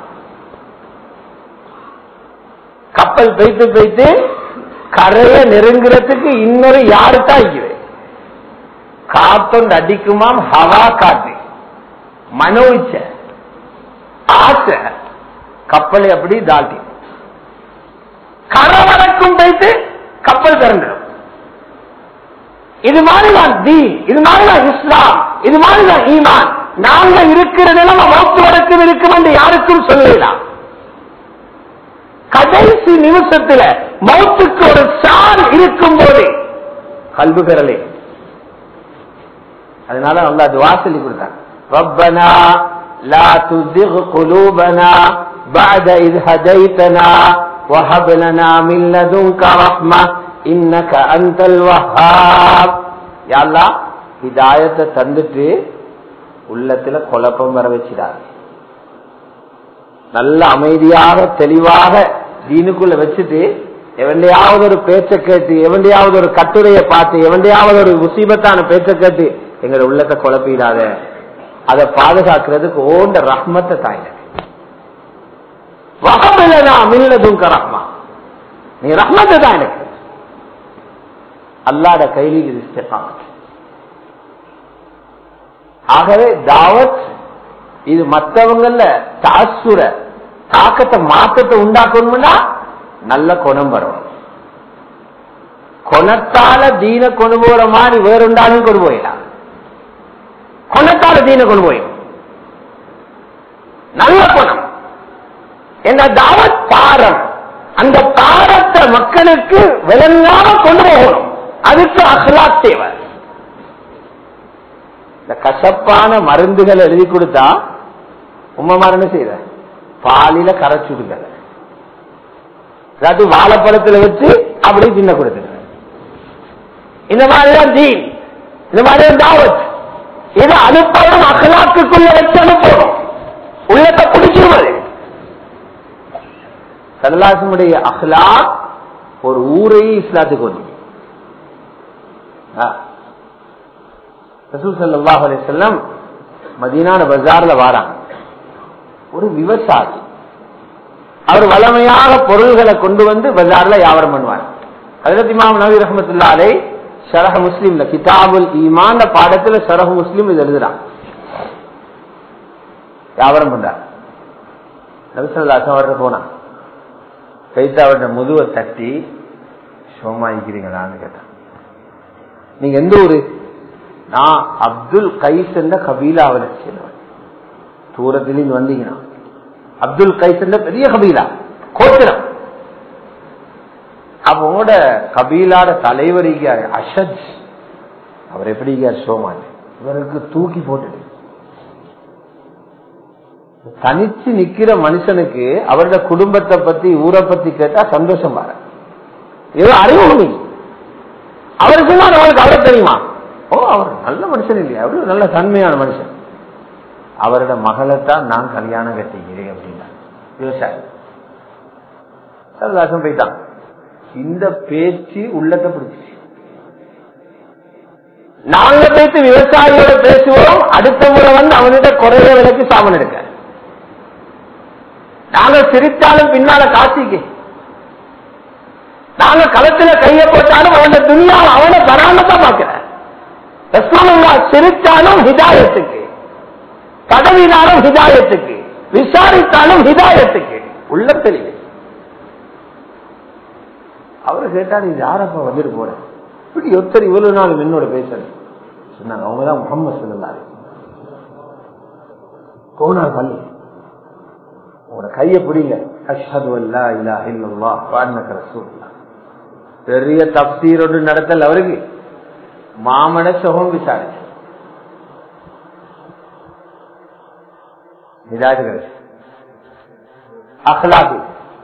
கப்பல் பெய்த்து பெய்த்து கரைய நெருங்குறதுக்கு இன்னொரு யாருக்கா இருக்குது காத்தொண்டு அடிக்குமாம் ஹவா காத்து மனோ இச்சை ஆசை கப்பலை அப்படி தாட்டி கரை வரைக்கும் போயிட்டு கப்பல் திறந்துடும் இது மாதிரிதான் தீ இது மாதிரிதான் இஸ்லாம் இது மாதிரிதான் ஈமான் நாங்க இருக்கிற நிலைமை மௌத்து வரைக்கும் இருக்கும் என்று யாருக்கும் சொல்லலாம் கடைசி நிமிஷத்துல மௌத்துக்கு ஒரு சார் இருக்கும் போது கல்வி பெறலே அதனால நல்லா துவா சொல்லி கொடுத்தாங்க ரப்பனா لا تزغ قلوبنا بعد إذ هديتنا وهب لنا من لدنك رحمة إنك أنت الوهاب يا الله ஹிதாயத்தை தந்துட்டு உள்ளத்துல குழப்பம் வர வச்சிடாது நல்ல அமைதியாக தெளிவாக தீனுக்குள்ள வச்சுட்டு எவண்டையாவது ஒரு பேச்சை கேட்டு எவண்டையாவது ஒரு கட்டுரையை பார்த்து எவண்டையாவது ஒரு முசீபத்தான பேச்சை கேட்டு எங்களை உள்ளத்தை குழப்பிடாத அதை பாதுகாக்கிறதுக்கு ஓண்ட ரஹ்மத்தை தாயில வகமில்லனா மில்லதும் ரஹ்மா நீ ரஹ்மத்தை தான் எனக்கு அல்லாட கையில் இது இஸ்திகாமத் ஆகவே தாவத் இது மற்றவங்கள தாசுர தாக்கத்தை மாற்றத்தை உண்டாக்கணும்னா நல்ல குணம் வரணும் குணத்தால தீன கொண்டு போற மாதிரி வேறுண்டாலும் கொண்டு போயிடலாம் குணத்தால தீன கொண்டு போயிடும் நல்ல குணம் என்ன தாவத் பாரம் அந்த பாரத்தை மக்களுக்கு விளங்காம கொண்டு போகணும் அதுக்கு அஹ்லாக் தேவை இந்த கசப்பான மருந்துகள் எழுதி கொடுத்தா உண்மை மரண செய்த பாலில கரைச்சுடுங்க அதாவது வாழைப்பழத்துல வச்சு அப்படி தின்ன கொடுத்துருங்க இந்த மாதிரிதான் தீன் இந்த மாதிரிதான் தாவத் இது அனுப்பணும் அகலாக்குள்ள வச்சு அனுப்பணும் உள்ளத்தை பிடிச்சிருவது சல்லாசனுடைய அஹ்லாக் ஒரு ஊரையே இஸ்லாத்துக்கு வந்து ரசூல் சல்லாஹ் அலிசல்லம் மதீனான பஜார்ல வாராங்க ஒரு விவசாயி அவர் வளமையாக பொருள்களை கொண்டு வந்து பஜார்ல வியாபாரம் பண்ணுவார் ஹசரத் இமாம் நபி ரஹமத்துல்லாலே ஷரஹ முஸ்லீம்ல கிதாபுல் ஈமான பாடத்துல ஷரஹ முஸ்லீம் இது எழுதுறான் வியாபாரம் பண்றார் நபிசல்லாசம் அவர்கிட்ட போனான் கைத்து அவருடைய முதுவை தட்டி சோமாயிக்கிறீங்களான்னு கேட்டான் நீங்க எந்த ஊரு நான் அப்துல் கைஸ் என்ற கபீலாவில் சேர்ந்தவன் தூரத்திலிருந்து வந்தீங்கன்னா அப்துல் கைஸ் என்ற பெரிய கபீலா கோத்திரம் அப்ப உங்களோட கபீலாட தலைவர் அஷத் அவர் எப்படி சோமான் இவருக்கு தூக்கி போட்டுட்டு தனிச்சு நிக்கிற மனுஷனுக்கு அவரோட குடும்பத்தை பத்தி ஊரை பத்தி கேட்டா சந்தோஷம் பாரு ஏதோ அறிமுகம் இல்லை. அவருக்கு தான் அவருக்கு அவரை தெரியுமா ஓ அவர் நல்ல மனுஷன் இல்லையா அவரு நல்ல தன்மையான மனுஷன் அவரோட மகளைத்தான் நான் கல்யாணம் கட்டிக்கிறேன் அப்படின்னா விவசாயம் சரதாசம் போயிட்டான் இந்த பேச்சு உள்ளத்தை பிடிச்சிச்சு நாங்க பேசி விவசாயியோட பேசுவோம் அடுத்த முறை வந்து அவனிட குறைய விலைக்கு சாமன் எடுக்க நாங்க சிரித்தாலும் பின்னால காசிக்கு நாங்க களத்துல கைய போட்டாலும் அவன துணியா அவனை பராமத்தான் பார்க்கிறேன் ரசூலுல்லா சிரித்தாலும் ஹிதாயத்துக்கு பதவினாலும் ஹிதாயத்துக்கு விசாரித்தாலும் ஹிதாயத்துக்கு உள்ள தெளிவு அவரு கேட்டாரு இது யாரப்ப வந்துட்டு போற இப்படி ஒருத்தர் இவ்வளவு நாள் என்னோட பேசுறேன் சொன்னாங்க அவங்கதான் முகமது சொன்னாரு போனார் பள்ளி உங்களோட கைய பிடிங்க அஷ்ஹது அல்லா இலா இல்லல்லா வான்னக ரசூலுல்லாஹ் பெரிய தப்சீர் ஒன்று நடத்தல் அவருக்கு மாமன சுகம் விசாரிச்சு இதாச்சு கிடைச்சு அஹ்லாக்கு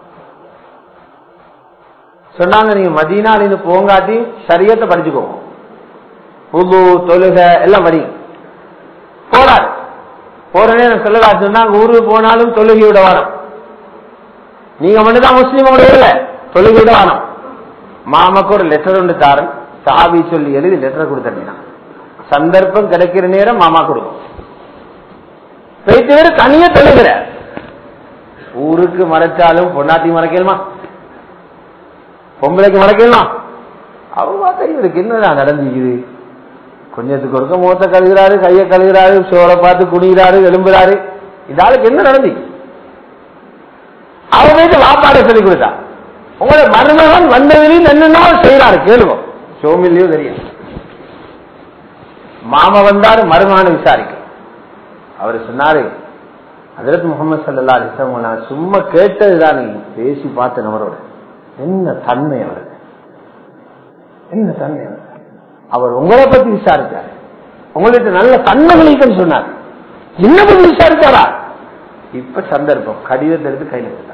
சொன்னாங்க நீங்க மதீனால இருந்து போங்காட்டி சரியத்தை படிச்சுக்கோங்க புது தொழுக எல்லாம் படி போறாரு போற நேரம் சொல்லலா சொன்னாங்க ஊருக்கு போனாலும் தொழுகையோட வரும் நீங்க மட்டும்தான் முஸ்லீமோட இல்ல தொழுகையோட வரும் மாமாக்கு ஒரு லெட்டர் ஒன்று தாரன் சாவி சொல்லி எழுதி லெட்டர் கொடுத்தா சந்தர்ப்பம் கிடைக்கிற நேரம் மாமா கொடுக்கும் போயிட்டு வேறு தனிய தொழுகிற ஊருக்கு மறைச்சாலும் பொன்னாட்டி மறைக்கலுமா பொம்பளைக்கு மறைக்கலுமா அவங்க பார்த்தா இவருக்கு என்னதான் நடந்துக்குது கொஞ்சத்துக்கு ஒருக்க முகத்தை கழுகிறாரு கையை கழுகிறாரு சோரை பார்த்து குடிக்கிறாரு எலும்புறாரு இதாளுக்கு என்ன நடந்துச்சு அவன் வீட்டு வாப்பாட சொல்லி கொடுத்தா உங்களோட மருமகன் வந்ததிலையும் என்னென்ன செய்யறாரு கேளுங்க சோமிலையோ தெரியும் மாமா வந்தாரு மருமகனை விசாரிக்க அவர் சொன்னாரு அதற்கு முகமது சல்லா அலிஸ்லாம் நான் சும்மா கேட்டதுதான் நீ பேசி பார்த்த நபரோட என்ன தன்மை அவருக்கு என்ன தன்மை அவர் அவர் உங்களை பத்தி விசாரிச்சார் உங்களுக்கு நல்ல தன்மைகளுக்கு சொன்னார் என்ன பத்தி விசாரிச்சாரா இப்ப சந்தர்ப்பம் கடிதத்தை எடுத்து கையில கொடுத்தார்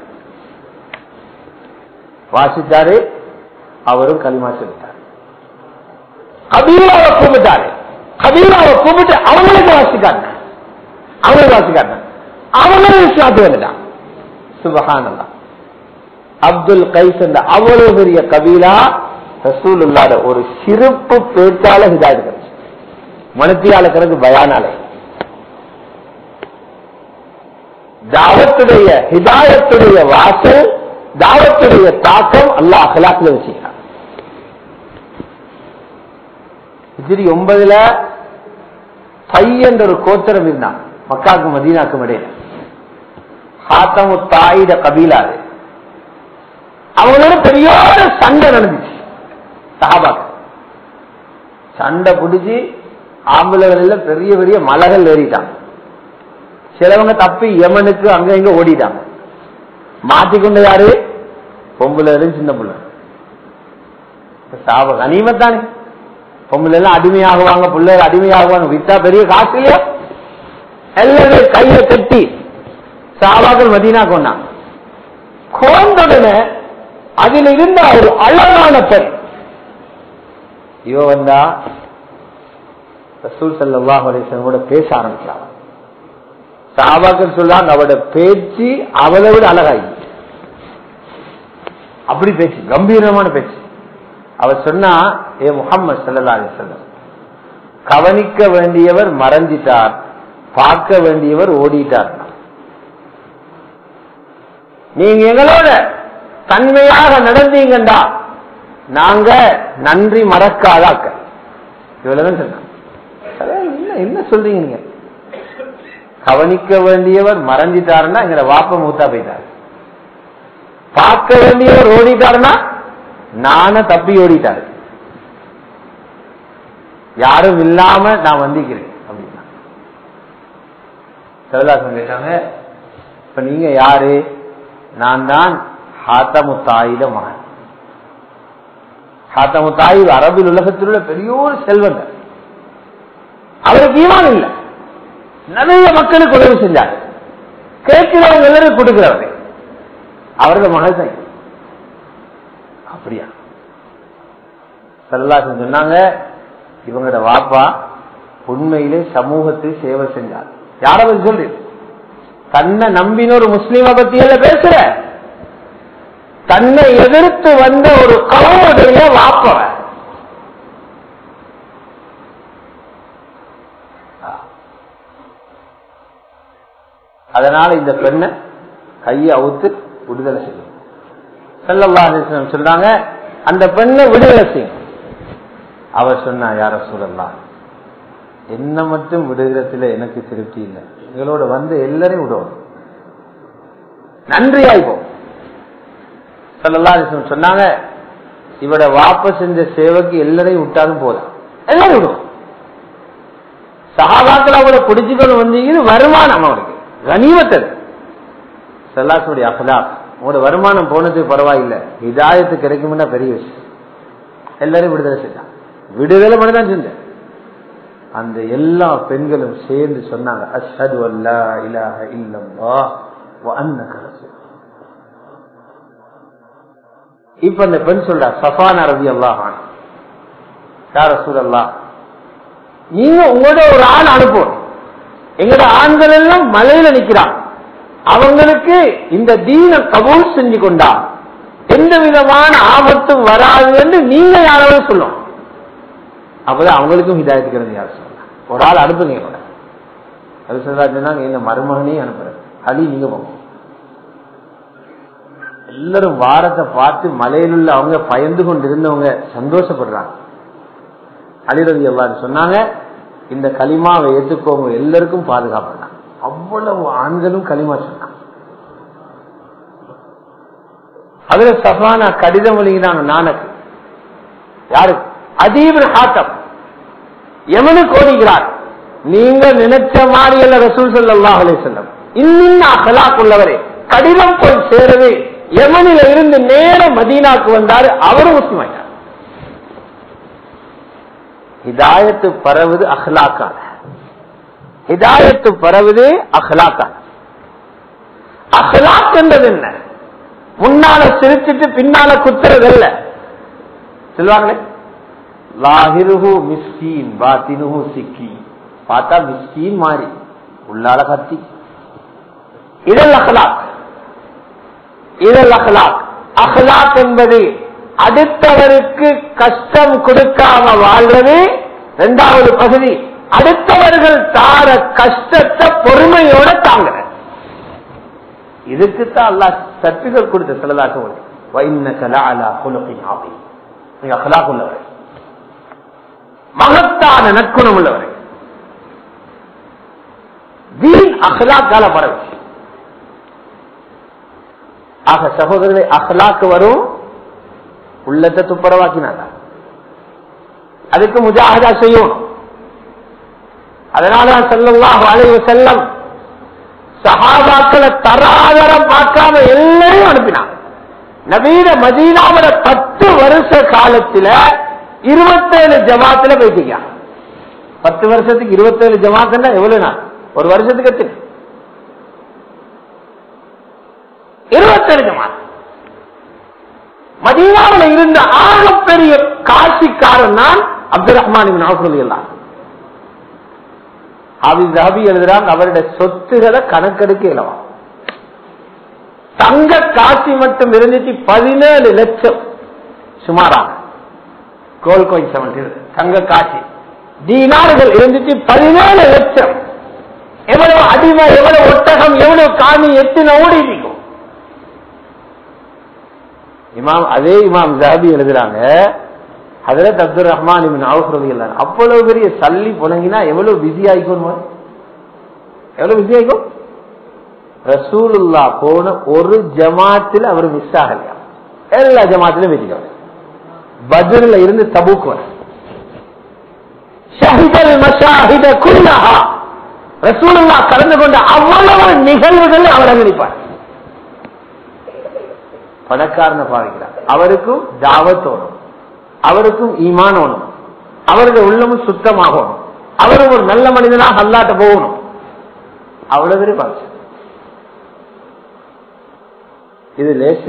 வாசித்தாரு அவரும் களிமா சொல்லிட்டார் கபீராவை கூப்பிட்டாரு கபீராவை கூப்பிட்டு அவங்களுக்கு வாசிக்காங்க அவங்களுக்கு வாசிக்காங்க அவங்களும் இஸ்லாத்து வந்துட்டான் சுபஹானல்லா அப்துல் கைஸ் என்ற அவ்வளவு பெரிய கபீலா ரசூல் இல்லாத ஒரு சிறப்பு பேச்சால ஹிதாயத் கிடைச்சு மனத்தியால கிடக்கு பயானாலே தாவத்துடைய ஹிதாயத்துடைய வாசல் தாவத்துடைய தாக்கம் அல்லாஹ் அகலாத்துல வச்சுக்கிறான் ஹிஜ்ரி ஒன்பதுல பை என்ற ஒரு கோத்திரம் இருந்தான் மக்காக்கும் மதீனாக்கும் இடையில ஹாத்தமு தாயிட கபீலாது அவங்களோட பெரிய ஒரு சண்டை நடந்துச்சு சஹாபாக்கு சண்டை பிடிச்சி ஆம்பளைகள் பெரிய பெரிய மலைகள் ஏறிட்டாங்க சிலவங்க தப்பி யமனுக்கு அங்க இங்க ஓடிட்டாங்க மாட்டிக்கொண்டு யாரு பொம்புல சின்ன பிள்ளை சாப கனிமத்தானே பொம்பளை எல்லாம் அடிமையாகுவாங்க பிள்ளைகள் அடிமையாகுவாங்க வித்தா பெரிய காசு இல்லையா எல்லாரும் கையை கட்டி சாபாக்கள் மதீனா கொண்டாங்க கோந்தவுடனே அதில் இருந்த ஒரு அழகான பெண் இவ வந்தா ரசூல் சல்லாஹ் அலிஸ்லமோட பேச ஆரம்பிச்சாங்க சாபாக்கள் சொல்றாங்க அவட பேச்சு அவளை விட அழகாயி அப்படி பேச்சு கம்பீரமான பேச்சு அவ சொன்னா ஏ முகம்மது சல்லா அலிஸ்லம் கவனிக்க வேண்டியவர் மறைஞ்சிட்டார் பார்க்க வேண்டியவர் ஓடிட்டார் நீங்க எங்களோட தன்மையாக நடந்தீங்கண்டா நாங்க நன்றி மறக்காதாக்க இவ்வளவுதான் சொன்னாங்க என்ன என்ன சொல்றீங்க நீங்க கவனிக்க வேண்டியவர் மறைஞ்சிட்டாருன்னா எங்களை வாப்ப மூத்தா போயிட்டாரு பார்க்க வேண்டியவர் ஓடிட்டாருன்னா நான தப்பி ஓடிட்டாரு யாரும் இல்லாம நான் வந்திக்கிறேன் அப்படின்னா சிவதாசன் கேட்டாங்க இப்ப நீங்க யாரு நான் தான் ஹாத்தமுத்தாயிட மகன் ஹாத்தமுத்தாய் அரபில் உலகத்தில் உள்ள பெரிய ஒரு செல்வங்க அவருக்கு ஈமான் இல்லை நிறைய மக்களுக்கு உதவி செஞ்சார் கேட்கிறவங்க எல்லாரும் கொடுக்கிறவங்க அவரது மகள் தான் அப்படியா சல்லாசன் சொன்னாங்க இவங்களோட வாப்பா உண்மையிலே சமூகத்துக்கு சேவை செஞ்சார் யார பத்தி சொல்லு தன்னை நம்பின ஒரு முஸ்லீம பத்தியில பேசுற தன்னை எதிர்த்து வந்த ஒரு கவுடைய வாப்பவ அதனால இந்த பெண்ணை கையை அவுத்து விடுதலை செய்யும் செல்லல்லா சொல்றாங்க அந்த பெண்ணை விடுதலை செய்யும் அவர் சொன்னா யார சொல்லலாம் என்ன மட்டும் விடுகிறதுல எனக்கு திருப்தி இல்லை எங்களோட வந்து எல்லாரையும் விடுவோம் நன்றி ஆய்வோம் சொல்லலாம் சொன்னாங்க இவட வாப்ப செஞ்ச சேவைக்கு எல்லாரையும் விட்டாலும் போதும் எல்லாரும் விடுவோம் சகாபாக்கள் அவங்கள பிடிச்சுக்கொண்டு வந்தீங்க வருமானம் அவருக்கு கனிமத்தது சல்லாசுடைய அகலா உங்களோட வருமானம் போனது பரவாயில்லை இதாயத்து கிடைக்கும்னா பெரிய விஷயம் எல்லாரும் விடுதலை செஞ்சான் விடுதலை மட்டும் தான் செஞ்சேன் அந்த எல்லா பெண்களும் சேர்ந்து சொன்னாங்க அஷ்ஹது அல்லா இலாஹ இல்லல்லாஹ் வ அன்னக ரசூல் இப்ப அந்த பெண் சொல்றா சஃபானா ரவி அல்லாஹான் யார் ரசூல் அல்லாஹ் நீங்க உங்களோட ஒரு ஆள் அனுப்புவோம் எங்களோட ஆண்கள் எல்லாம் மலையில நிக்கிறான் அவங்களுக்கு இந்த தீன கபூல் செஞ்சு கொண்டா எந்த விதமான ஆபத்தும் வராது என்று நீங்க யாராவது சொல்லும் அப்பதான் அவங்களுக்கும் ஹிதாயத்துக்கிறது யார் சொல்லலாம் ஒரு ஆள் அனுப்புங்க கூட அது சொன்னாங்க எங்க மருமகனையும் அனுப்புறேன் அலி நீங்க போங்க எல்லாரும் வாரத்தை பார்த்து மலையில் உள்ள அவங்க பயந்து கொண்டு இருந்தவங்க சந்தோஷப்படுறாங்க அலிரவி எவ்வாறு சொன்னாங்க இந்த களிமாவை ஏற்றுக்கோங்க எல்லாருக்கும் பாதுகாப்பு அவ்வளவு ஆண்களும் களிமா சொன்னாங்க அதுல சஃபானா கடிதம் எழுதினாங்க நானக்கு யாரு அதீபர் ஹாத்தம் எவனுக்கு ஓடுகிறார் நீங்க நினைச்ச மாதிரி அல்ல ரசூல் சல்லாஹ் அலி செல்லம் இன்னும் அகலாக் உள்ளவரே கடிதம் போய் சேரவே யமனில இருந்து நேர மதீனாக்கு வந்தாரு அவரும் முஸ்லிம் ஆயிட்டார் ஹிதாயத்து பரவுது அஹ்லாக்கால ஹிதாயத்து பரவுது அஹ்லாக்கால அஹ்லாக் என்றது என்ன முன்னால சிரிச்சிட்டு பின்னால குத்துறது இல்ல சொல்லுவாங்களே லாஹிருஹு மிஸ்கீன் பாத்தினுஹு சிக்கி பார்த்தா மிஸ்கீன் மாறி உள்ளால கத்தி இதல் அஹ்லாக் இதல் அஹ்லாக் அஹ்லாக் என்பது அடுத்தவருக்கு கஷ்டம் கொடுக்காம வாழ்றது இரண்டாவது பகுதி அடுத்தவர்கள் தார கஷ்டத்தை பொறுமையோட தாங்குற இதுக்குத்தான் அல்லா சர்டிபிகேட் கொடுத்த சிலதாக நீங்க அஹ்லாக் உள்ளவர் மகத்தான நற்குணம் உள்ளவர் தீன் அஹ்லாக்கால பரவச்சு ஆக சகோதரரை அஹ்லாக்கு வரும் உள்ளத்தை துப்புரவாக்கினாங்க அதுக்கு முஜாஹதா செய்யணும் அதனால செல்லலாம் வளைவு செல்லம் சகாபாக்களை தராதரம் பார்க்காம எல்லாரையும் அனுப்பினாங்க நவீன மதீனாவில பத்து வருஷ காலத்துல இருபத்தேழு ஜமாத்துல போயிட்டீங்க பத்து வருஷத்துக்கு இருபத்தேழு ஜமாத்துன்னா எவ்வளவு நாள் ஒரு வருஷத்துக்கு எத்தனை இருபத்தேழு ஜமாத் மதீனாவில் இருந்த ஆகப்பெரிய காட்சிக்காரன் தான் அப்துல் ரஹ்மான் எல்லாம் ஹாபிஸ் ஹபி எழுதுறாங்க அவருடைய சொத்துகளை கணக்கெடுக்க இலவா தங்க காட்சி மட்டும் இருந்துச்சு பதினேழு லட்சம் சுமாராக கோல் கோயில் செவன் தங்க காட்சி தீனார்கள் இருந்துச்சு பதினேழு லட்சம் எவ்வளவு அடிமை எவ்வளவு ஒட்டகம் எவ்வளவு காணி எத்தனை ஓடி இருக்கும் இமாம் அதே இமாம் ஜாபி எழுதுறாங்க அதுல அப்துல் ரஹ்மான் அவுஃபரதி அவ்வளவு பெரிய சல்லி புழங்கினா எவ்வளவு பிஸி ஆயிக்கும் எவ்வளவு பிஸி ஆயிக்கும் ரசூலுல்லா போன ஒரு ஜமாத்தில் அவர் மிஸ் ஆகலையா எல்லா ஜமாத்திலும் வெற்றிக்கவர் பத்ரில் இருந்து தபுக்கு வர ஷஹிதல் மஷாஹித குல்லஹா ரசூலுல்லா கலந்து கொண்ட அவ்வளவு நிகழ்வுகள் அவர் அங்கடிப்பார் பணக்காரனை பாவிக்கிறார் அவருக்கும் தாவத்தோணும் அவருக்கும் ஈமான் ஓணும் அவருடைய உள்ளமும் சுத்தமாகணும் அவரும் ஒரு நல்ல மனிதனா அல்லாட்ட போகணும் அவ்வளவு பெரிய பங்கு இது லேசு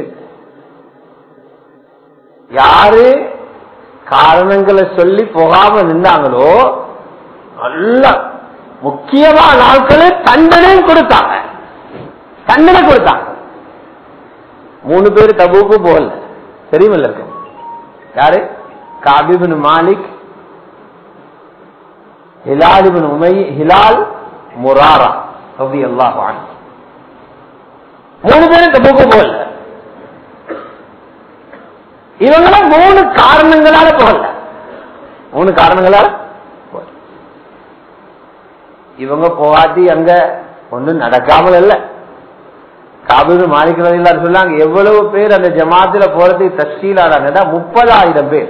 யாரு காரணங்களை சொல்லி போகாம நின்றாங்களோ நல்ல முக்கியமான நாட்களே தண்டனையும் கொடுத்தாங்க தண்டனை கொடுத்தாங்க மூணு பேர் தபுக்கு போகல தெரியுமில்ல இருக்கும் யாரு காபிபின் மாலிக் ஹிலால் இபின் உமை ஹிலால் முராரா அப்படி எல்லாம் மூணு பேரும் தபுக்கு போகல இவங்களும் மூணு காரணங்களால போகல மூணு காரணங்களால போகல. இவங்க போகாட்டி அங்க ஒண்ணும் நடக்காமல் இல்ல காபீர் மாலிக்கிறது சொன்னாங்க எவ்வளவு பேர் அந்த ஜமாத்துல போறதுக்கு தஸ்கீலாடாங்கன்னா முப்பதாயிரம் பேர்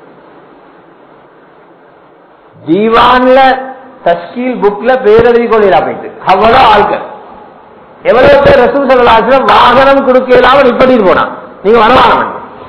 ஜீவான்ல தஸ்கீல் புக்ல பேர் எழுதி கொள்ளிடா போயிட்டு அவ்வளவு ஆட்கள் எவ்வளவு பேர் ரசூல் சல்லாஸ்லம் வாகனம் கொடுக்க இல்லாமல் இப்படி போனான் நீங்க வரவாங்க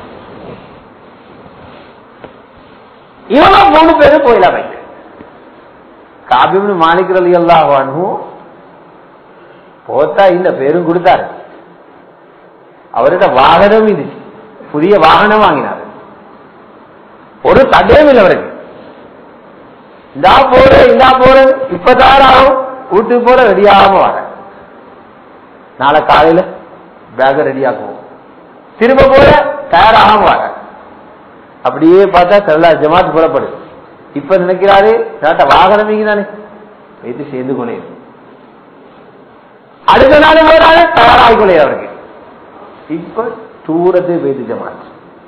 இவங்க மூணு பேரும் போயிடா போயிட்டு காபிபின் மாணிக்கிறது எல்லாம் போத்தா இந்த பேரும் கொடுத்தாரு அவர்கிட்ட வாகனம் இது புதிய வாகனம் வாங்கினார் ஒரு தடையும் இல்லை அவருக்கு இந்தா போற இந்தா போற இப்பதான் ஆகும் வீட்டுக்கு போற ரெடியாகாம வர நாளை காலையில பேக ரெடியாக்குவோம் திரும்ப போற தயாராகாம வர அப்படியே பார்த்தா செல்லா ஜமாத் புறப்படுது இப்ப நினைக்கிறாரு நாட்ட வாகனம் தானே வைத்து சேர்ந்து கொண்டே அடுத்த நாள் போறாரு தயாராகி கொண்டே அவருக்கு இப்ப தூரத்தை வைத்து ஜமாத்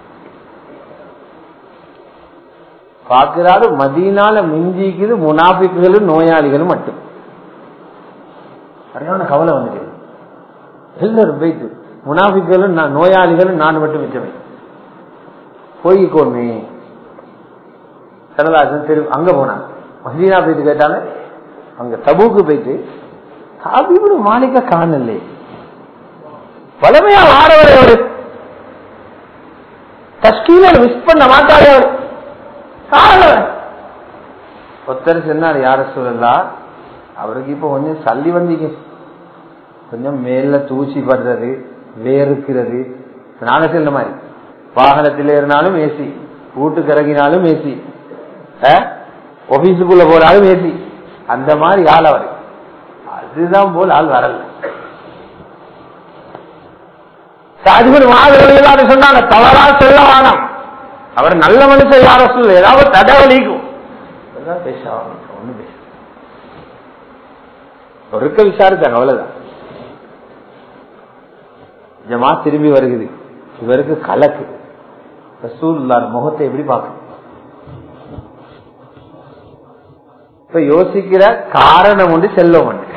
பார்க்கிறாரு மதியனால மிஞ்சிக்குது முனாபிக்குகளும் நோயாளிகளும் மட்டும் சரியான கவலை வந்துட்டு எல்லாரும் வைத்து முனாபிக்குகளும் நான் நோயாளிகளும் நான் மட்டும் மிச்சமே போய்க்கோமே சரதாசன் திரு அங்க போனாங்க மதீனா போயிட்டு கேட்டாங்க அங்க தபுக்கு போயிட்டு காபியோட மாளிகை காணலே வளமையா ஆடவர் அவரு தஸ்கீல மிஸ் பண்ண மாட்டாரு அவர் காரணம் ஒருத்தர் சொன்னார் யார சொல்லலாம் அவருக்கு இப்ப கொஞ்சம் சல்லி வந்தீங்க கொஞ்சம் மேல தூசி படுறது வேறுக்கிறது நாங்க சொல்ல மாதிரி வாகனத்தில் ஏறினாலும் ஏசி வீட்டுக்கு இறங்கினாலும் ஏசி ஆபீஸுக்குள்ள போனாலும் ஏசி அந்த மாதிரி ஆள் அவர் அதுதான் போல் ஆள் வரல சாதிபர் மாதிரி சொன்னாங்க தவறா சொல்ல வேணாம் அவர் நல்ல மனுஷன் யார சொல்ல ஏதாவது தடவலிக்கும் பேச ஒண்ணு பேச ஒருக்க விசாரிச்சாங்க அவ்வளவுதான் ஜமா திரும்பி வருகுது இவருக்கு கலக்கு ரசூல்லார் முகத்தை எப்படி பார்க்கணும் இப்ப யோசிக்கிற காரணம் உண்டு செல்லும் உண்டு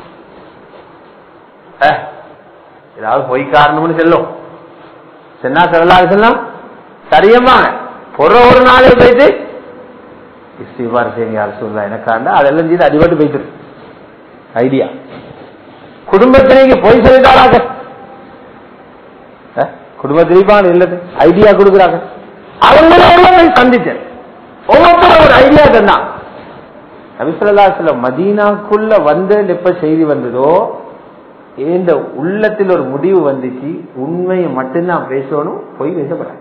ஏதாவது பொய் காரணம்னு செல்லும் சென்னா செல்லாது செல்லாம் சரியமா பொற ஒரு நாளே போயிட்டு இஸ்திபார் செய்யுங்க யார் சொல்லலாம் எனக்காண்டா அதெல்லாம் செய்து அடிபட்டு போயிட்டு ஐடியா குடும்பத்தினைக்கு பொய் சொல்லிட்டாராக குடும்பத்திலேப்பான் இல்லது ஐடியா கொடுக்குறாங்க அவங்கள சந்திச்சேன் ஒவ்வொருத்தரும் ஒரு ஐடியா தந்தான் நபிசல்லாசில மதீனாக்குள்ள வந்து எப்ப செய்தி வந்ததோ இந்த உள்ளத்தில் ஒரு முடிவு வந்துச்சு உண்மையை மட்டும்தான் பேசணும் பொய் பேசப்படாது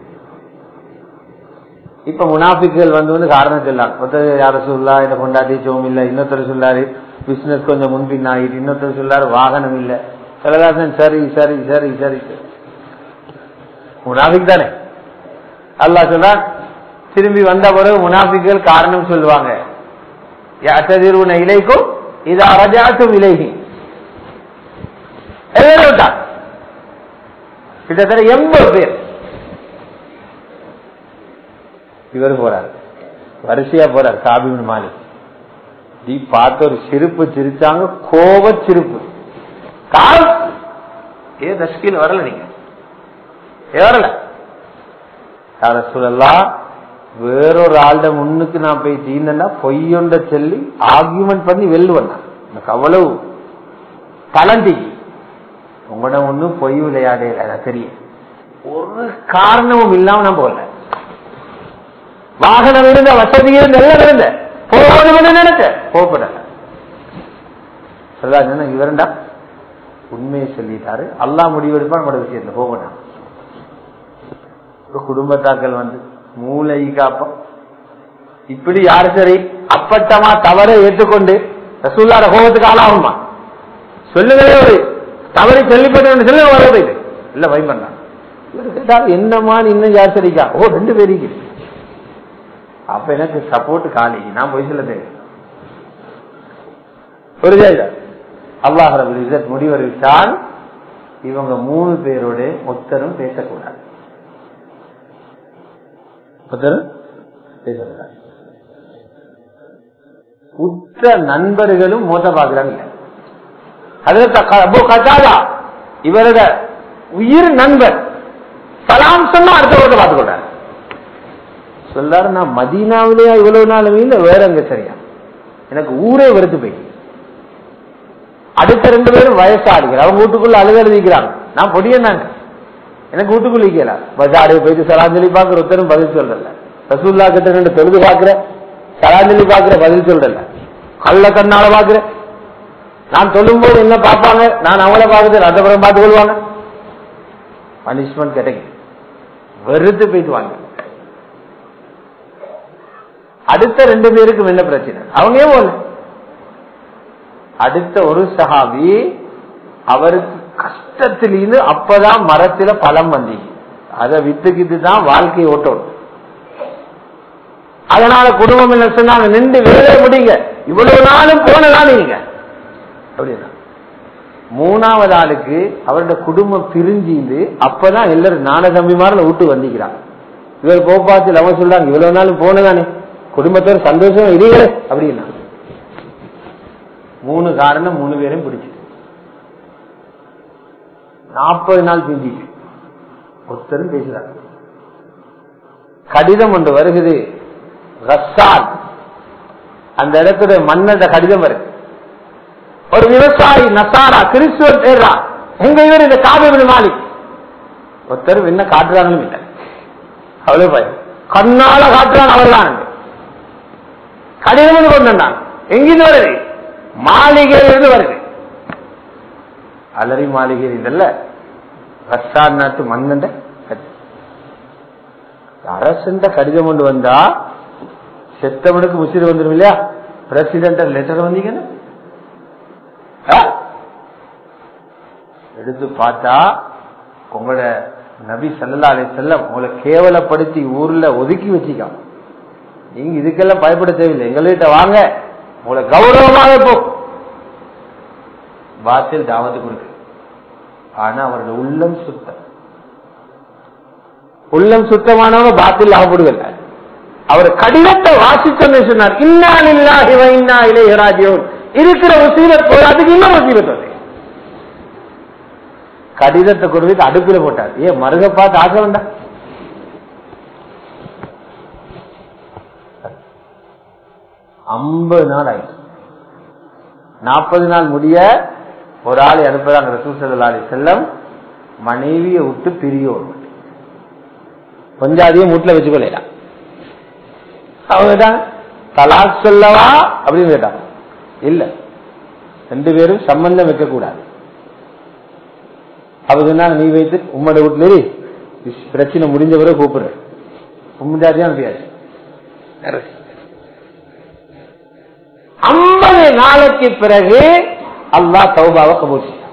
இப்ப முனாஃபிக்குகள் வந்து வந்து காரணம் சொல்லலாம் ஒருத்தர் யார சொல்லா இந்த கொண்டாட்டி சோம் இல்ல இன்னொருத்தர் சொல்லாரு பிசினஸ் கொஞ்சம் முன்பின் ஆகிட்டு இன்னொருத்தர் சொல்லாரு வாகனம் இல்ல சிலதாசன் சரி சரி சரி சரி முனாஃபிக் தானே அல்லா சொன்னா திரும்பி வந்த பிறகு முனாஃபிக்குகள் காரணம் சொல்லுவாங்க யாத்ததிர்வுன இலைக்கும் இது அரஜாட்டும் இலைகி எல்லாரும் கிட்டத்தட்ட எண்பது பேர் இவர் போறார் வரிசையா போறார் காபிபின் மாலிக் நீ பார்த்த ஒரு சிரிப்பு சிரிச்சாங்க கோப சிரிப்பு கால் ஏ தஷ்கில் வரல நீங்க ஏ வரல யார சொல்லலாம் வேறொரு ஆள்ட முன்னுக்கு நான் போய் தீந்தா பொய்யொண்ட சொல்லி ஆர்கியூமெண்ட் பண்ணி வெல்லுவேன் எனக்கு அவ்வளவு தலந்தி உங்களோட ஒண்ணும் பொய் விளையாடே எனக்கு தெரியும் ஒரு காரணமும் இல்லாம நான் போகல வாகனம் இருந்த வசதி இருந்த எல்லாம் இருந்த போகணும் சொல்லாங்க இவரண்டா உண்மையை சொல்லிட்டாரு அல்லா முடிவெடுப்பா நம்மளோட விஷயத்துல போகணும் குடும்பத்தாக்கள் வந்து மூளை காப்பம் இப்படி யாரு சரி அப்பட்டமா தவறை ஏற்றுக்கொண்டு ரசூல்லாட கோபத்துக்கு ஆளாகுமா சொல்லுங்களே ஒரு தவறை சொல்லிப்பட்டு சொல்லுங்க வரது இது இல்ல பயன்பண்ணா என்னமா இன்னும் யார் சரிக்கா ஓ ரெண்டு பேருக்கு அப்ப எனக்கு சப்போர்ட் காலி நான் போய் சொல்ல தெரியும் புரியுதா அல்லாஹ் ரபுல் முடிவறிவிட்டால் இவங்க மூணு பேரோட ஒத்தரும் பேசக்கூடாது ஒத்தரும் பேசக்கூடாது உற்ற நண்பர்களும் மோத பாக்குறாங்க அதுல இவரோட உயிர் நண்பர் சலாம் சொன்னா அடுத்த ஓட்ட பார்த்து கொண்டார் சொல்லாரு நான் மதீனாவிலேயா இவ்வளவு நாளுமே இல்ல வேற அங்க சரியா எனக்கு ஊரே வெறுத்து போய் அடுத்த ரெண்டு பேரும் வயசாடுகள் அவங்க வீட்டுக்குள்ள அழுக எழுதிக்கிறாங்க நான் பொடியன்னாங்க எனக்கு வீட்டுக்குள்ள இருக்கல பஜாரு போயிட்டு சராஞ்சலி பாக்குற ஒருத்தரும் பதில் சொல்றல ரசூல்லா கிட்ட ரெண்டு தொழுது பாக்குற சராஞ்சலி பாக்குற பதில் சொல்றல கள்ள கண்ணால பாக்குற நான் சொல்லும் போது என்ன பார்ப்பாங்க நான் அவங்கள பார்த்துட்டு ரத்தபுரம் பார்த்து கொள்வாங்க பனிஷ்மெண்ட் கிடைக்கும் வெறுத்து போயிட்டு வாங்க அடுத்த ரெண்டு பேருக்கும் என்ன பிரச்சனை அவங்க ஏன் போல அடுத்த ஒரு சஹாபி அவருக்கு கஷ்டத்திலிருந்து அப்பதான் மரத்துல பழம் வந்தி அதை வித்துக்கிட்டு தான் வாழ்க்கையை ஓட்டணும் அதனால குடும்பம் என்ன சொன்னாங்க நின்று வேலையை முடிங்க இவ்வளவு நாளும் போனதான் நீங்க அப்படின்னா மூணாவது ஆளுக்கு அவருடைய குடும்பம் பிரிஞ்சிந்து அப்பதான் எல்லாரும் நான தம்பிமாரில் விட்டு வந்திக்கிறாங்க இவர் கோபாத்தில் அவன் சொல்றாங்க இவ்வளவு நாளும் போனதானே குடும்பத்தோட சந்தோஷம் இல்லையே அப்படின்னா மூணு காரணம் மூணு பேரையும் பிடிச்சிட்டு நாற்பது நாள் பிஞ்சிட்டு ஒருத்தரும் பேசுறாங்க கடிதம் ஒன்று வருகிறது ரஸ்ஸால் அந்த இடத்துல மன்னத கடிதம் வருது ஒரு விவசாயி நசாரா கிறிஸ்துவர் தேர்றா எங்க இவர் இந்த காவிரி மாலிக் ஒருத்தர் என்ன காட்டுறாங்களும் இல்லை அவ்வளவு பயம் கண்ணால காட்டுறான் அவர் தான் கடிதம் கொண்டு வந்தான் எங்கிருந்து வருது மாளிகையிலிருந்து வருது அலரி மாளிகை இதல்ல ரஷ்டான் நாட்டு மன்னண்ட அரசண்ட கடிதம் கொண்டு வந்தா செத்தவனுக்கு முசிறு வந்துடும் இல்லையா பிரசிடென்ட் லெட்டர் வந்தீங்கன்னு எடுத்து பார்த்தா உங்களோட நபி சல்லா அலி செல்லம் உங்களை கேவலப்படுத்தி ஊர்ல ஒதுக்கி வச்சிக்கான் நீங்க இதுக்கெல்லாம் பயப்பட தேவையில்லை எங்கள்கிட்ட வாங்க உங்களை கௌரவமாக போ பாத்தில் தாவத்து கொடுக்கு ஆனா அவரோட உள்ளம் சுத்தம் உள்ளம் சுத்தமானவங்க பாத்தில் ஆகப்படுவதில்லை அவர் கடிதத்தை வாசிச்சோன்னு சொன்னார் இன்னா இல்லாஹி இன்னா இளையராஜியோன் இருக்கிற முசீபத் போய் அதுக்கு இன்னும் முசீபத் வந்து கடிதத்தை கொண்டு போய் அடுப்புல போட்டார் ஏன் மருக பார்த்து ஆசை வேண்டா ஐம்பது நாள் ஆயிடுச்சு நாற்பது நாள் முடிய ஒரு ஆளை அனுப்புறாங்க ரசூசல்லாலி செல்லம் மனைவியை விட்டு பிரியோம் கொஞ்சம் அதிகம் வீட்டுல வச்சுக்கொள்ளலாம் அவங்க கேட்டாங்க தலாக் சொல்லவா அப்படின்னு கேட்டாங்க இல்ல ரெண்டு பேரும் சம்பந்தம் வைக்க கூடாது அவங்க சொன்னாங்க நீ வைத்து உம்மோட வீட்டுல இரு. பிரச்சனை முடிஞ்ச பிறகு கூப்பிடுற உம்முடாதியா அனுப்பியாச்சு ஐம்பது நாளைக்கு பிறகு அல்லாஹ் தௌபாவை கபூல் செய்தான்.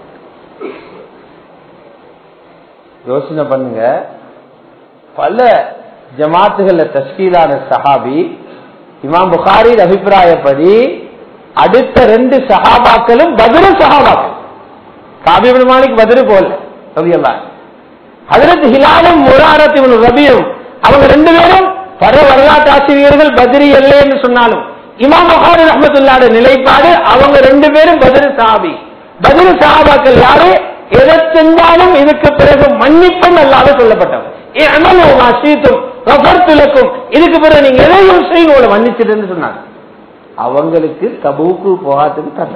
யோசனை பண்ணுங்க பல ஜமாத்துகள்ல தஸ்கீலான சஹாபி இமாம் புகாரின் அபிப்பிராயப்படி அடுத்த ரெண்டு சஹாபாக்களும் பதிரு சஹாபாக்கள் காபிபின் மாலிக் பதிரு போல ரவியல்லா ஹதரத் ஹிலாலும் முராரத் இவனு ரபியும் அவங்க ரெண்டு பேரும் பல வரலாற்று ஆசிரியர்கள் பதிரி என்று சொன்னாலும் இமாம் புகாரி ரஹமத்துல்லாட நிலைப்பாடு அவங்க ரெண்டு பேரும் பதிரு சஹாபி பதிரு சஹாபாக்கள் யாரு எதை செஞ்சாலும் இதுக்கு பிறகு மன்னிப்பும் அல்லாத சொல்லப்பட்டவர் அசீத்தும் இதுக்கு பிறகு நீங்க எதையும் செய்யுங்க மன்னிச்சிட்டு சொன்னாங்க அவங்களுக்கு தபுக்கு போகாதுக்கு தரல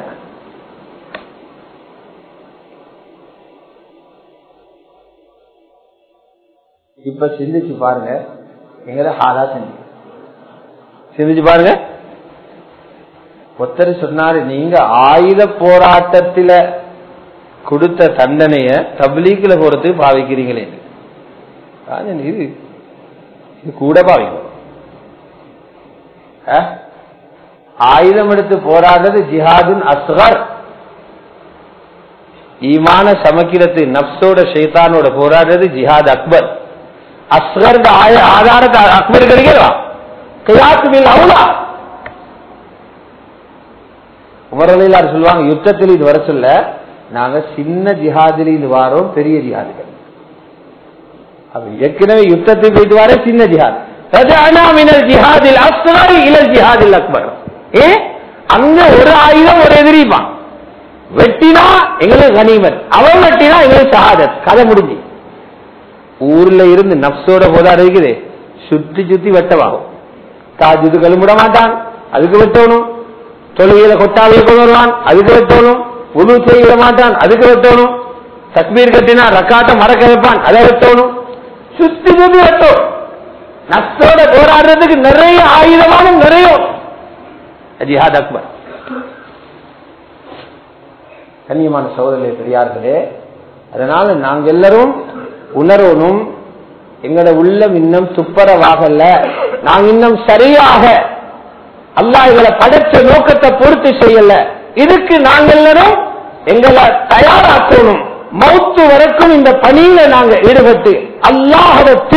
இப்ப சிந்திச்சு பாருங்க எங்களை ஹாலா செஞ்சு சிந்திச்சு பாருங்க ஒருத்தர் சொன்னாரு நீங்க ஆயுத போராட்டத்தில கொடுத்த தண்டனைய தபிலீக்கில போறதுக்கு பாவிக்கிறீங்களே ராஜன், இது இது கூட பாவிக்கும் ஆ? ஆயுதம் எடுத்து போராடுறது ஜிஹாதுன் அஸ்கர் ஈமான சமக்கிரத்து நப்சோட ஷைத்தானோட போராடுறது ஜிஹாத் அக்பர் அஸ்கர் ஆதாரத்தை அக்பர் கிடைக்கலாம் கியாத்து பில் அவுலா உமரலையிலார் சொல்லுவாங்க யுத்தத்தில் இது வர சொல்ல நாங்க சின்ன ஜிஹாதில் இது வாரோம் பெரிய ஜிஹாதுகள் அப்ப ஏற்கனவே யுத்தத்துக்கு போயிட்டு வர சின்ன ஜிஹாத் ரஜானா மினல் ஜிஹாதில் அஸ்கர் இலல் ஜிஹாதில் அக்பர் ஏ அங்க ஒரு ஆயுதம் ஒரு எதிரிப்பான் வெட்டினா எங்களுக்கு கனிமத் அவன் வெட்டினா எங்களுக்கு ஷஹாதத் கதை முடிஞ்சு ஊர்ல இருந்து நப்சோட போதாடு இருக்குது சுத்தி சுத்தி வெட்டவாகும் தாஜுது கழுமிட மாட்டான் அதுக்கு வெட்டணும் தொழுகையில கொட்டாவிய கொண்டு வருவான் அதுக்கு வெட்டணும் உது செய்ய மாட்டான் அதுக்கு வெட்டணும் தக்பீர் கட்டினா ரக்காட்ட மறக்க வைப்பான் அதை வெட்டணும் சுத்தி சுத்தி வெட்டும் நப்சோட போராடுறதுக்கு நிறைய ஆயுதமான நிறைய ஜிஹாத் அக்பர் கண்ணியமான சோதனை பெரியார்களே அதனால நாங்க எல்லாரும் உணரணும் எங்கட உள்ளம் இன்னும் துப்பரவாகல நாங்க இன்னும் சரியாக அல்லாஹ் எங்களை படைச்ச நோக்கத்தை பூர்த்தி செய்யல இதுக்கு நாங்க எல்லாரும் எங்களை தயாராக்கணும் மௌத்து வரைக்கும் இந்த பணியில நாங்க ஈடுபட்டு அல்லாஹோட